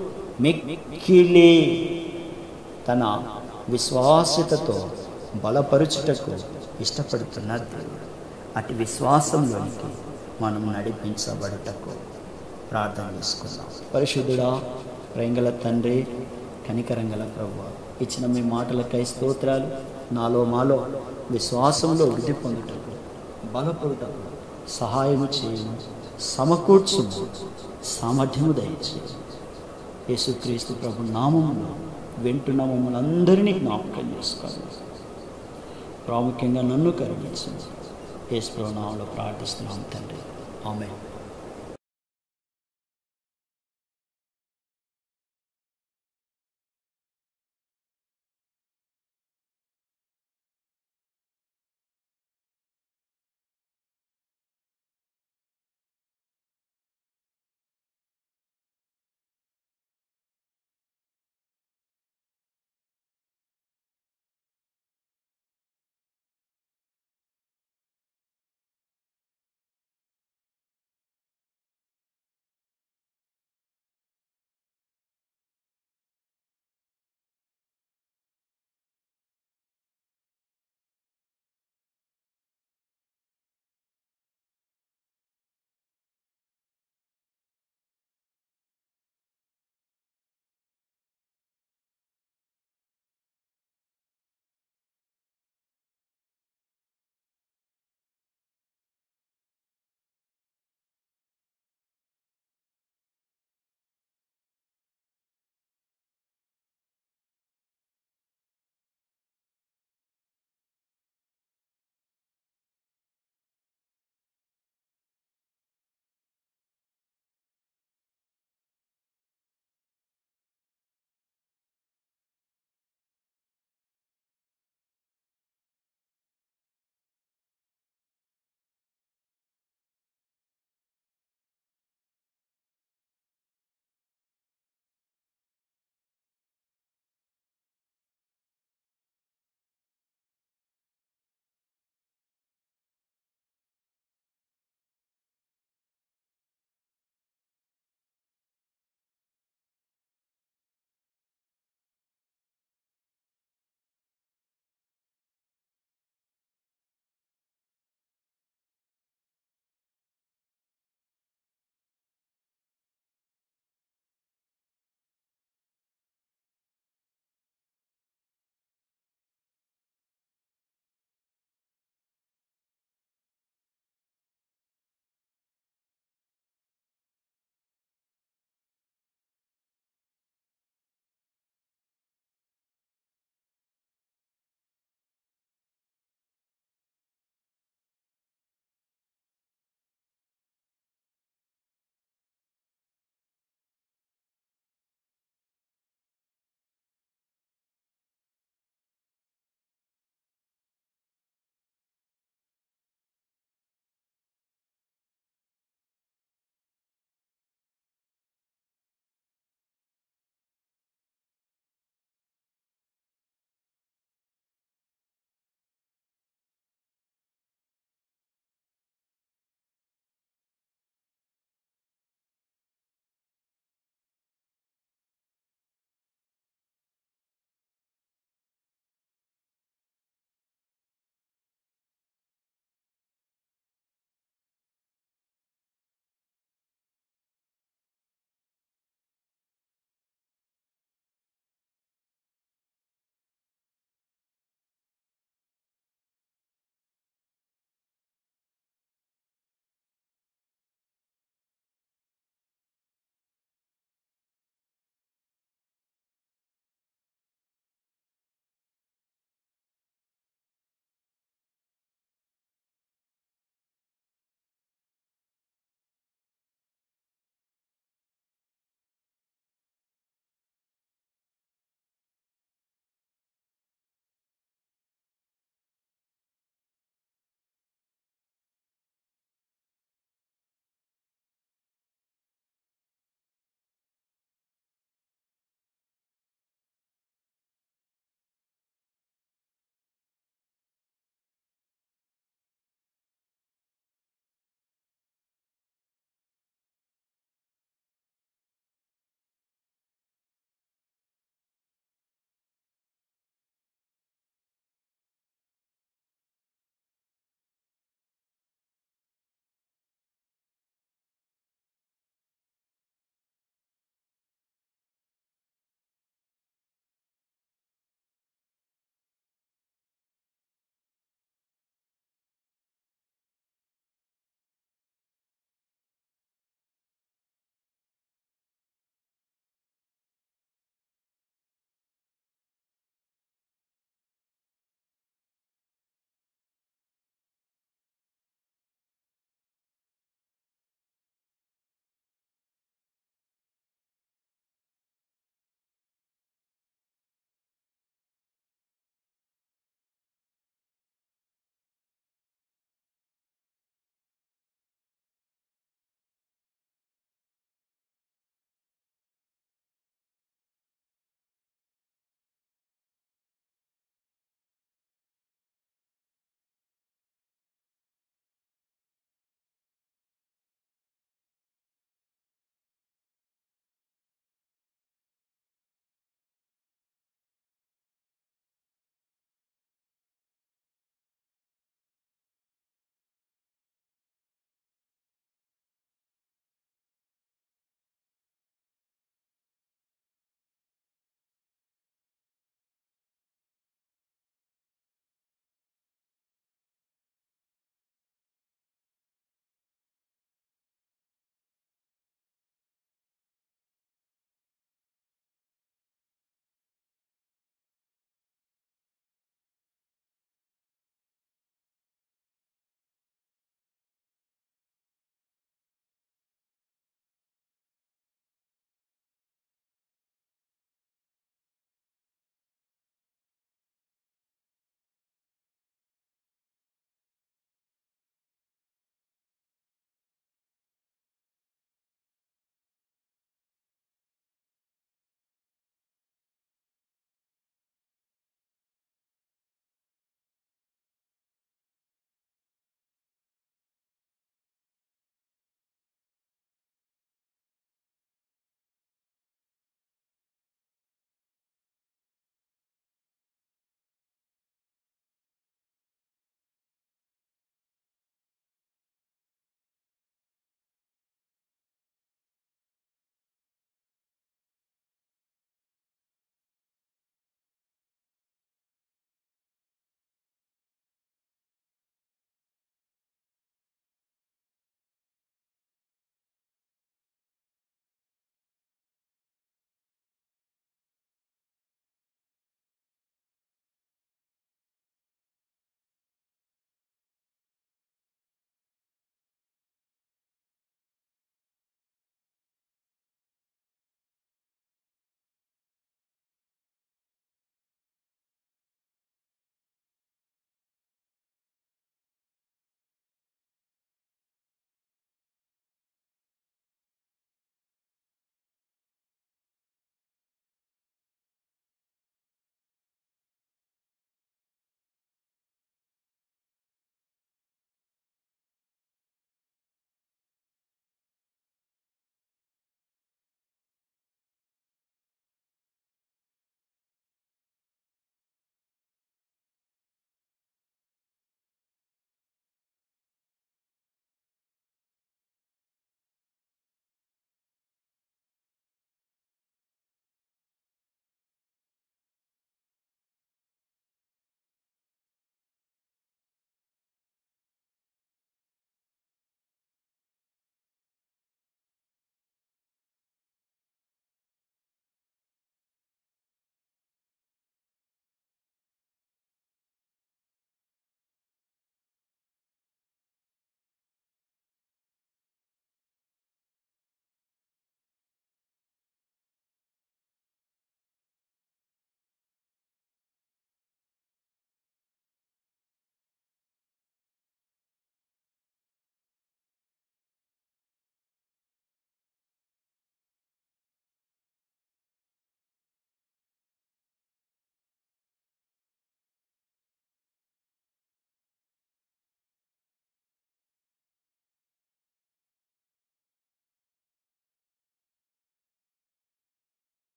మిక్కిలి తన విశ్వాసతతో బలపరుచుటకు ఇష్టపడుతున్న దేవుడు అటు విశ్వాసంలోనికి మనం నడిపించబడటకు ప్రార్థన చేసుకుందాం పరిశుద్ధుడా ప్రేంగల తండ్రి కనికరంగల ప్రభు ఇచ్చిన మీ మాటలకై స్తోత్రాలు నాలో మాలో విశ్వాసంలో వృద్ధి పొందుటకు బలపడుటకు సహాయము చేయము సమకూర్చుము సామర్థ్యము దయచేయి యేసుక్రీస్తు ప్రభు నామమును వింటున్న మమ్మల్ని అందరినీ జ్ఞాపకం చేసుకోండి ప్రాముఖ్యంగా నన్ను కరుణించండి యేసు ప్రభు నామంలో ప్రార్థిస్తున్నాం తండ్రి ఆమె